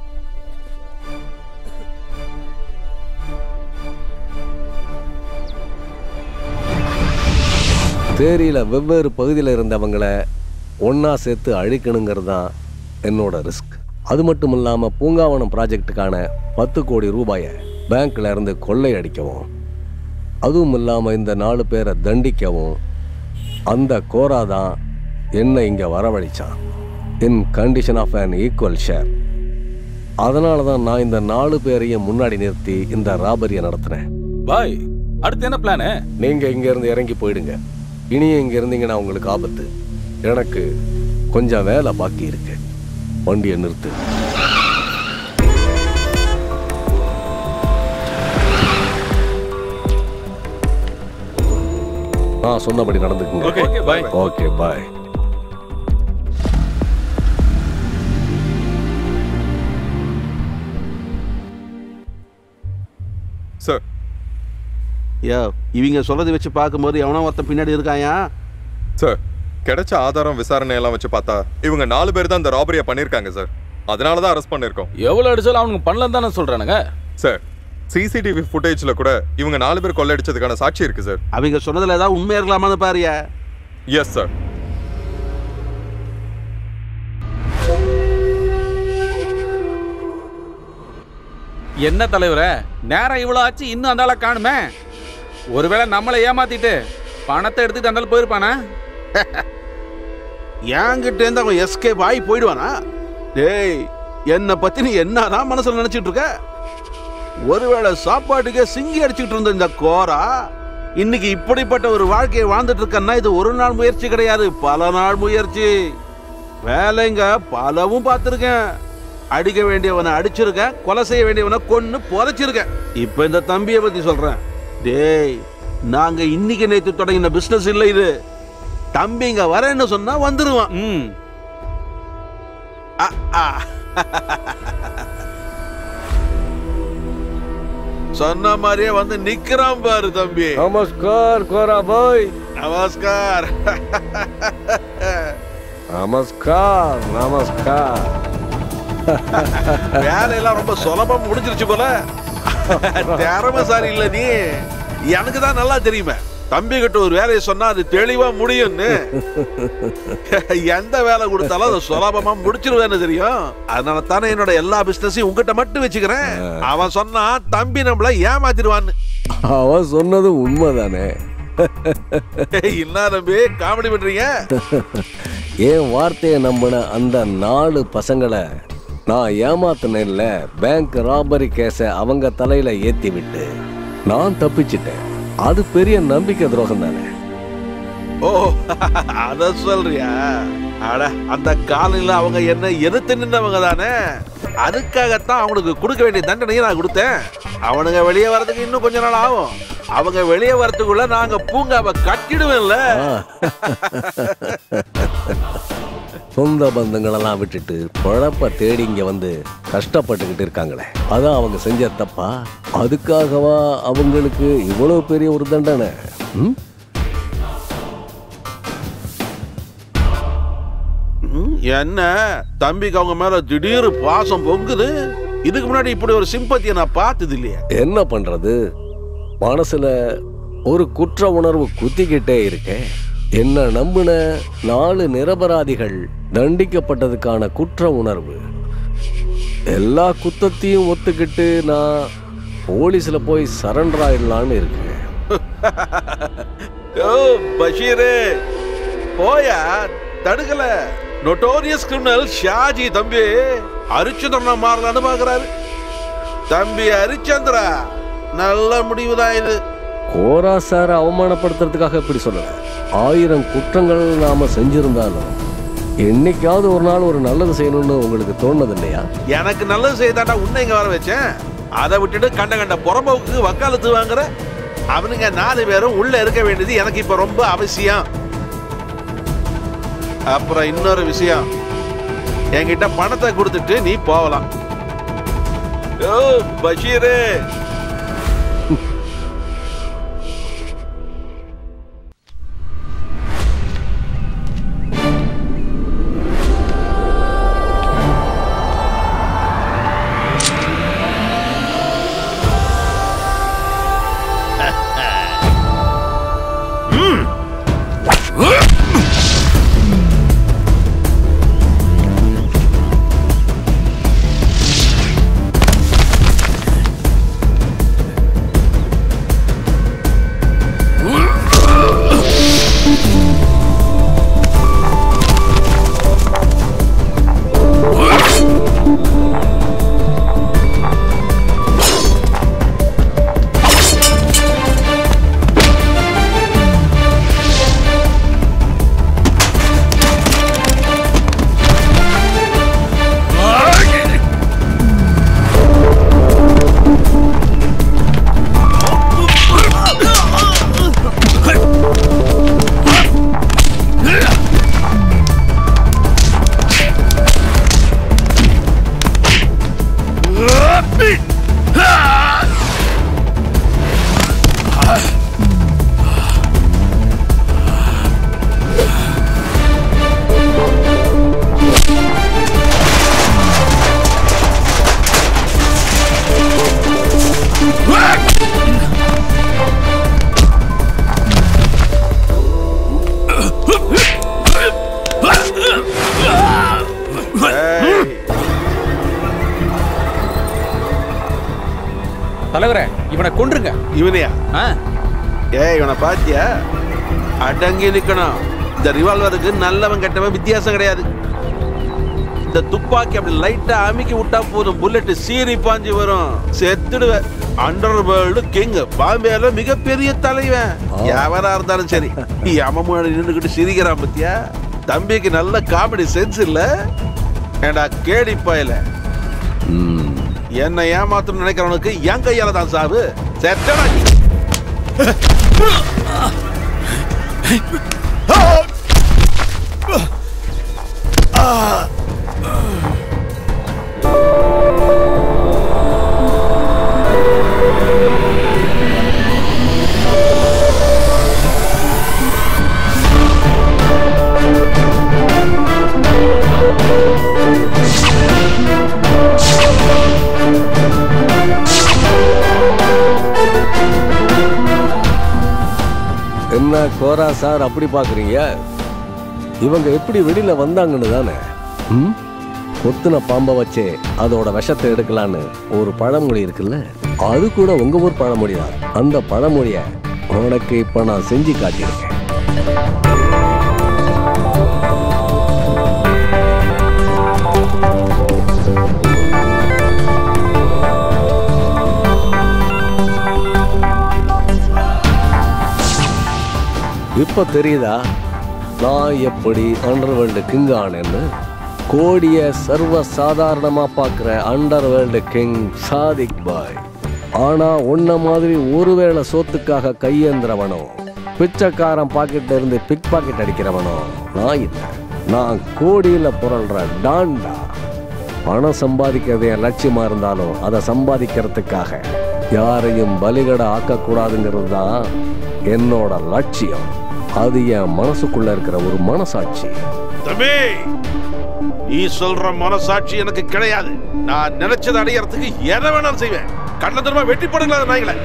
தேரியில வெவ்வேறு பகுதியில் இருந்தவங்கள ஒண்ணா சேர்த்து அழிக்கணுங்கிறது தான் என்னோட ரிஸ்க் அது மட்டும் இல்லாம பூங்காவனம் ப்ராஜெக்ட்டுக்கான பத்து கோடி ரூபாயை பேங்க்ல இருந்து கொள்ளை அடிக்கவும் அதுவும் இல்லாம இந்த நாலு பேரை தண்டிக்கவும் அந்த கோரா தான் என்னை இங்க வரவழைச்சான் in condition of an equal share அதனால தான் நான் இந்த நாலு பேரையும் முன்னாடி நிறுத்தி இந்த ராபரியை நடத்தினேன் பாய் அடுத்து என்ன பிளானு நீங்க இங்க இருந்து இறங்கி போயிடுங்க இனியும் இங்க இருந்தீங்கன்னா உங்களுக்கு ஆபத்து எனக்கு கொஞ்சம் வேலை பாக்கி இருக்கு வண்டியை நிறுத்து நான் சொன்னபடி நடந்துக்குங்க Okay, bye. Okay bye sir யோ இவங்க சொல்றதை வச்சு பார்க்கும்போது எவனோ ஒருத்தன் பின்னாடி இருக்காயா சார் கிடைச்ச ஆதாரம் விசாரணை எல்லாம் வச்சு பார்த்தா இவங்க நாலு பேர் தான் இந்த ராபரியை பண்ணியிருக்காங்க சார் அதனால தான் அரெஸ்ட் பண்ணியிருக்கோம் எவ்வளவு அடிச்சாலும் அவனுக்கு பண்ணலன்னு தானே சொல்றானுங்க சார் சிசிடிவி ஃபுட்டேஜ்ல கூட இவங்க நாலு பேர் கொள்ளையடிச்சதுக்கான சாட்சி இருக்கு சார் அவங்க சொன்னதுல ஏதாவது உண்மை இருக்கலாமான்னு பாருயா எஸ் சார் என்ன தலைவரே நேரம் இவ்வளவு ஆச்சு இன்னும் அந்த ஆளை காணுமே ஒருவேளை நம்மளை ஏமாத்திட்டு பணத்தை எடுத்துட்டு அந்த ஆள் போயிருப்பானா என்கிட்ட இருந்து அவன் எஸ்கேப் ஆகி போயிடுவானா டேய் என்னை பத்தி நீ என்னதான் மனசுல நினைச்சிட்டு இருக்க ஒருவேளை சாப்பாட்டுக்கே சிங்கி அடிச்சுட்டு இருந்த இந்த கோரா இன்னைக்கு இப்படிப்பட்ட ஒரு வாழ்க்கையை வாழ்ந்துட்டு இருக்கன்னா இது ஒரு நாள் முயற்சி கிடையாது பல நாள் முயற்சி வேலைங்க பலவும் பார்த்துருக்கேன் அடிக்க வேண்டியவனை அடிச்சிருக்கேன் கொலை செய்ய வேண்டியவனை கொன்னு புதைச்சிருக்கேன் இப்போ இந்த தம்பியை பத்தி சொல்றேன் டேய் நாங்க இன்னைக்கு நேத்து தொடங்கின பிசினஸ் இல்லை இது தம்பிங்க வரேன்னு சொன்னா வந்துருவான் ம் அ, ஆ. சொன்ன மாதிரியே வந்து நிக்கிறான் பாரு தம்பி நமஸ்கார் கோரா பாய் நமஸ்கார் நமஸ்கார் நமஸ்கார் வேலையெல்லாம் ரொம்ப சுலபம் முடிஞ்சிருச்சு போல திறமைசாரி இல்ல நீ எனக்கு தான் நல்லா தெரியுமே தம்பி கிட்ட ஒரு வேலையை சொன்னா அது தெளிவா முடியும்னு எந்த வேலை கொடுத்தாலும் அதை சுலபமா முடிச்சிருவேன்னு தெரியும் அதனால தானே என்னோட எல்லா பிசினஸையும் உங்ககிட்ட மட்டும் வச்சுக்கிறேன் அவன் சொன்னா தம்பி நம்மள ஏமாத்திடுவான்னு அவன் சொன்னது உண்மைதானே என்ன தம்பி காமெடி பண்றீங்க என் வார்த்தையை நம்பின அந்த நாலு பசங்களை நான் ஏமாத்தினேன்ல பேங்க் ராபரி கேஸை அவங்க தலையில ஏத்தி விட்டு நான் தப்பிச்சிட்டேன் அது பெரிய நம்பிக்கை துரோகம் தானே ஓ அத சொல்றியா அட அந்த காலையில அவங்க என்ன எதிர்த்து நின்றவங்க தானே அதுக்காகத்தான் அவனுக்கு கொடுக்க வேண்டிய தண்டனையை நான் கொடுத்தேன் அவனுங்க வெளியே வர்றதுக்கு இன்னும் கொஞ்ச நாள் ஆகும் அவங்க வெளியே வரதுக்குள்ள நாங்க பூங்காவை கட்டிடுவேன்ல சொந்த பந்தங்களெல்லாம் விட்டுட்டு குழப்ப தேடி இங்க வந்து கஷ்டப்பட்டுக்கிட்டு இருக்காங்களே அதான் அவங்க செஞ்ச தப்பா அதுக்காகவா அவங்களுக்கு இவ்வளவு பெரிய ஒரு தண்டனை ம்? ம், என்ன தம்பிக்கு அவங்க மேல திடீர் பாசம் பொங்குது இதுக்கு முன்னாடி இப்படி ஒரு சிம்பத்தியை நான் பார்த்தது இல்லையே என்ன பண்றது மனசுல ஒரு குற்ற உணர்வு குத்திக்கிட்டே இருக்கேன் என்ன நம்பின நாலு நிரபராதிகள் தண்டிக்கப்பட்டதுக்கான குற்ற உணர்வு எல்லா குத்தத்தையும் ஒத்துக்கிட்டு நான் போலீஸ்ல போய் சரண்டர் ஆயிடலான்னு இருக்கேன் ஓ பஷீரே போயா தடுக்கல நொட்டோரியஸ் கிரிமினல் ஷாஜி தம்பி ஹரிச்சந்திரனா மாறலான்னு பாக்குறாரு தம்பி ஹரிச்சந்திரா நல்ல முடிவுதான் இது கோரா சாரை அவமானப்படுத்துறதுக்காக இப்படி சொல்லல ஆயிரம் குற்றங்கள் நாம செஞ்சிருந்தாலும் என்னைக்காவது ஒரு நாள் ஒரு நல்லது செய்யணும்னு உங்களுக்கு தோணுது இல்லையா எனக்கு நல்லது செய்தாண்டா உன்னை இங்க வர வச்சேன் அதை விட்டுட்டு கண்ட கண்ட புறம்போக்கு வக்காலத்து வாங்குற அவனுங்க நாலு பேரும் உள்ள இருக்க வேண்டியது எனக்கு இப்ப ரொம்ப அவசியம் அப்புறம் இன்னொரு விஷயம் என்கிட்ட பணத்தை கொடுத்துட்டு நீ போகலாம் ஓ பஷீரு தலைவரே இவனை கொன்றுங்க இவனையா ஏய் இவனை பாத்தியா அடங்கி நிக்கணும் இந்த ரிவால்வருக்கு நல்லவன் கெட்டவன் வித்தியாசம் கிடையாது இந்த துப்பாக்கி அப்படி லைட்டா அமுக்கி விட்டா போதும் புல்லட் சீறி பாஞ்சு வரும் செத்துடுவ அண்டர் வேர்ல்டு கிங் பாம்பேல மிகப்பெரிய தலைவன் எவரா இருந்தாலும் சரி அம்மம்மா நின்றுகிட்டு சிரிக்கிறான் பத்தியா தம்பிக்கு நல்ல காமெடி சென்ஸ் இல்ல ஏண்டா கேடி பயல என்ன ஏமாத்தணும்னு நினைக்கிறவனுக்கு என் கையால தான் சாவு செத்தடா நீ. என்ன கோரா சார் அப்படி பாக்குறீங்க இவங்க எப்படி வெளியில வந்தாங்கன்னு தானே ம்? கொத்துன பாம்பை வச்சே அதோட விஷத்தை எடுக்கலான்னு ஒரு பழமொழி இருக்குல்ல அது கூட உங்க ஊர் பழமொழி தான் அந்த பழமொழிய உனக்கு இப்ப நான் செஞ்சு காட்டியிருக்கேன் இப்ப தெரியுதா நான் எப்படி அண்டர்வேர்ல்டு கிங் ஆனேன்னு கோடிய சர்வ சாதாரணமா பார்க்குற அண்டர்வேர்ல்டு கிங் சாதிக் பாய் ஆனா உன்ன மாதிரி ஒருவேளை சோத்துக்காக கையேந்திரவனோ பிச்சைக்காரன் பாக்கெட்ல இருந்து பிக் பாக்கெட் அடிக்கிறவனோ நான் இல்லை நான் கோடியில புரள்ற டான்டா பணம் சம்பாதிக்கிறது என் லட்சியமா இருந்தாலும் அதை சம்பாதிக்கிறதுக்காக யாரையும் பலிகட ஆக்கக்கூடாதுங்கிறது தான் என்னோட லட்சியம் அது என் மனசுக்குள்ள இருக்கிற ஒரு மனசாட்சி தம்பி நீ சொல்ற மனசாட்சி எனக்கு கிடையாது நான் நினைச்சதை அடையறதுக்கு எதை வேணாலும் செய்வேன் கண்ண திரும்ப வெட்டி போடுங்களா அந்த நாய்களை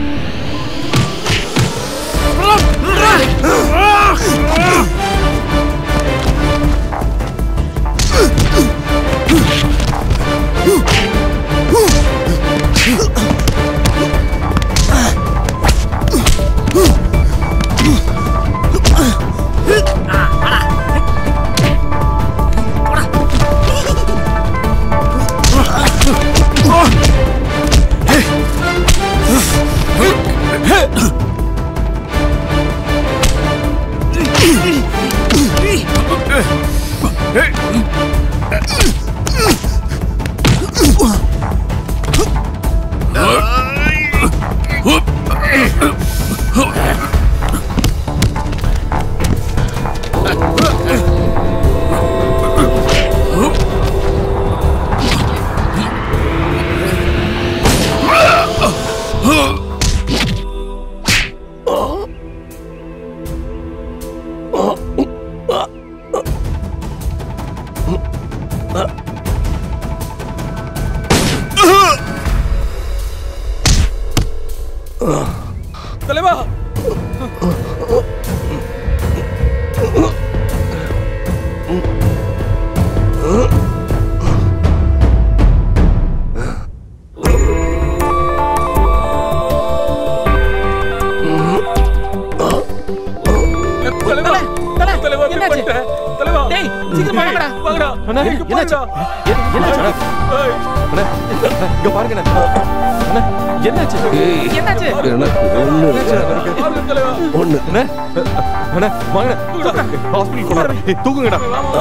தலைவா தலைவா தலைவா இப்படி பண்ணிட்ட. தலைவா டேய் சீக்கிரமா வாங்கடா வாங்கடா அண்ணா, இங்க என்னாச்சு? பாருடா. என்னாச்சு? ஏய், அண்ணே, இங்க பாருங்க அண்ணே. அண்ணே, என்னாச்சு என்னாச்சு எனக்கு ஒண்ணு பாருங்க தலைவா ஒண்ணு அண்ணே, அண்ணே, வாங்கண்ணே. ஹாஸ்பிட்டல் போலாம். ஏய், தூக்குங்கடா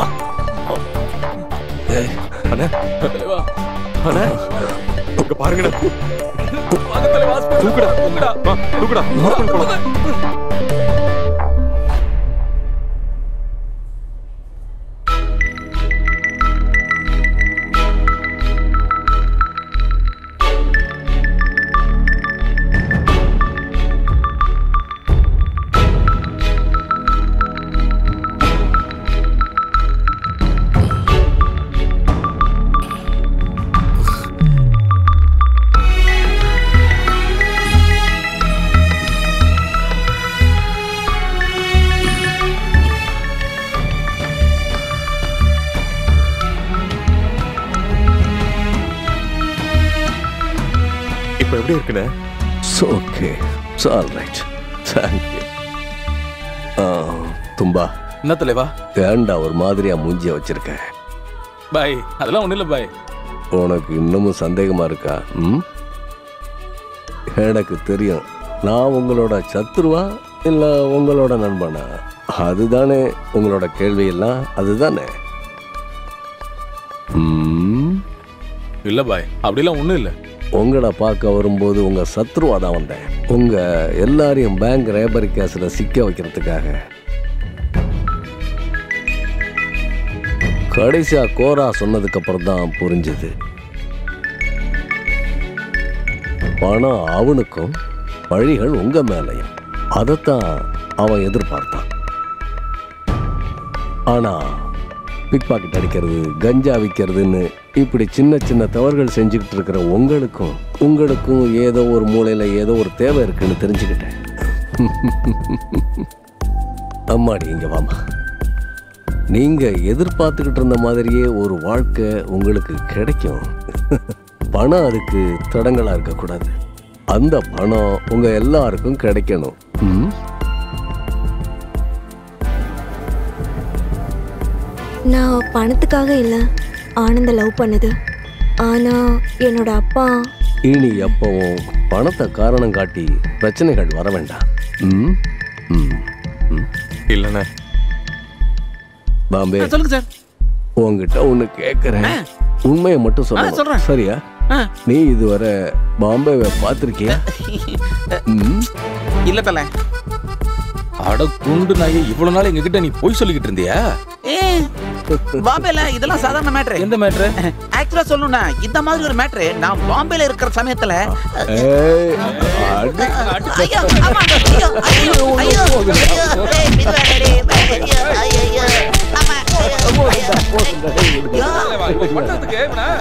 அண்ணே தலைவா அண்ணே இங்க பாருங்கண்ணே வாங்க தலைவா hospital தூக்குடா. தூக்குடா வா, தூக்குடா ஹாஸ்பிட்டல் போலாம் இப்போ எப்படி இருக்குண்ணே okay all right thank you Thumba என்ன தலைவா ஏன்டா ஒரு மாதிரியா மூஞ்சிய வச்சிருக்க பாய் அதெல்லாம் ஒண்ணும் இல்ல பாய் உனக்கு இன்னமும் சந்தேகமா இருக்கா ம் எனக்கு தெரியும் நான் உங்களோட சத்துருவா இல்ல உங்களோட நண்பனா அதுதானே உங்களோட கேள்வி எல்லாம் அதுதானே ம் இல்ல பாய் அப்படிலாம் ஒண்ணும் இல்ல உங்களை பார்க்க வரும்போது உங்க சத்ருவா தான் வந்தேன் உங்க எல்லாரையும் பேங்க் ரேபரி கேஸ்ல சிக்க வைக்கிறதுக்காக கடைசியா கோரா சொன்னதுக்கு அப்புறம் தான் புரிஞ்சுது பணம் அவனுக்கும் வழிகள் உங்க மேலையும் அதைத்தான் அவன் எதிர்பார்த்தான் ஆனா பிக் பாக்கெட் அடிக்கிறது கஞ்சா விற்கிறதுன்னு இப்படி சின்ன சின்ன தவறுகள் செஞ்சுக்கிட்டு இருக்கிற உங்களுக்கும் உங்களுக்கும் ஏதோ ஒரு மூலையில ஏதோ ஒரு தேவை இருக்குன்னு தெரிஞ்சுக்கிட்டேன் அம்மாடி இங்க வாமா நீங்க எதிர்பார்த்துக்கிட்டு இருந்த மாதிரியே ஒரு வாழ்க்கை உங்களுக்கு கிடைக்கும் பணம் அதுக்கு தடங்களா இருக்கக்கூடாது அந்த பணம் உங்க எல்லாருக்கும் கிடைக்கணும் ம்? நான் பணத்துக்காக இல்லை ஆனந்த லவ் பண்ணது ஆனா என்னோட அப்பா இனி எப்பவும் பணத்தை காரணம் காட்டி பிரச்சனைகள் வர வேண்டாம் ம்? ம். ம். இல்லண்ணே பாம்பே சொல்லுங்க சார் உன்கிட்ட ஒண்ணு கேக்குறேன் உண்மையை மட்டும் ஆ, சொல்ல சொல்றேன். சரியா ஆ. நீ இதுவரை பாம்பேவை பார்த்திருக்கியா ம்? இல்ல தல அட குண்டு நாயே இவ்வளவு நாள் எங்ககிட்ட நீ போய் சொல்லிக்கிட்டு இருந்தியா ஏ பாம்பேல இதெல்லாம் சாதாரண மேட்ரு எந்த மேட்ரு ஆக்சுவலா சொல்லணும்னா இந்த மாதிரி ஒரு மேட்ரு நான் பாம்பேல இருக்கிற சமயத்துல ஏய், அடி. ஐயோ ஆமா ஐயோ ஐயோ ஐயோ ஐயோ ஏய் மெதுவா டேடி ஐயோ ஐயோ ஆமா ஐயோ பட்டத்துக்கு இவனை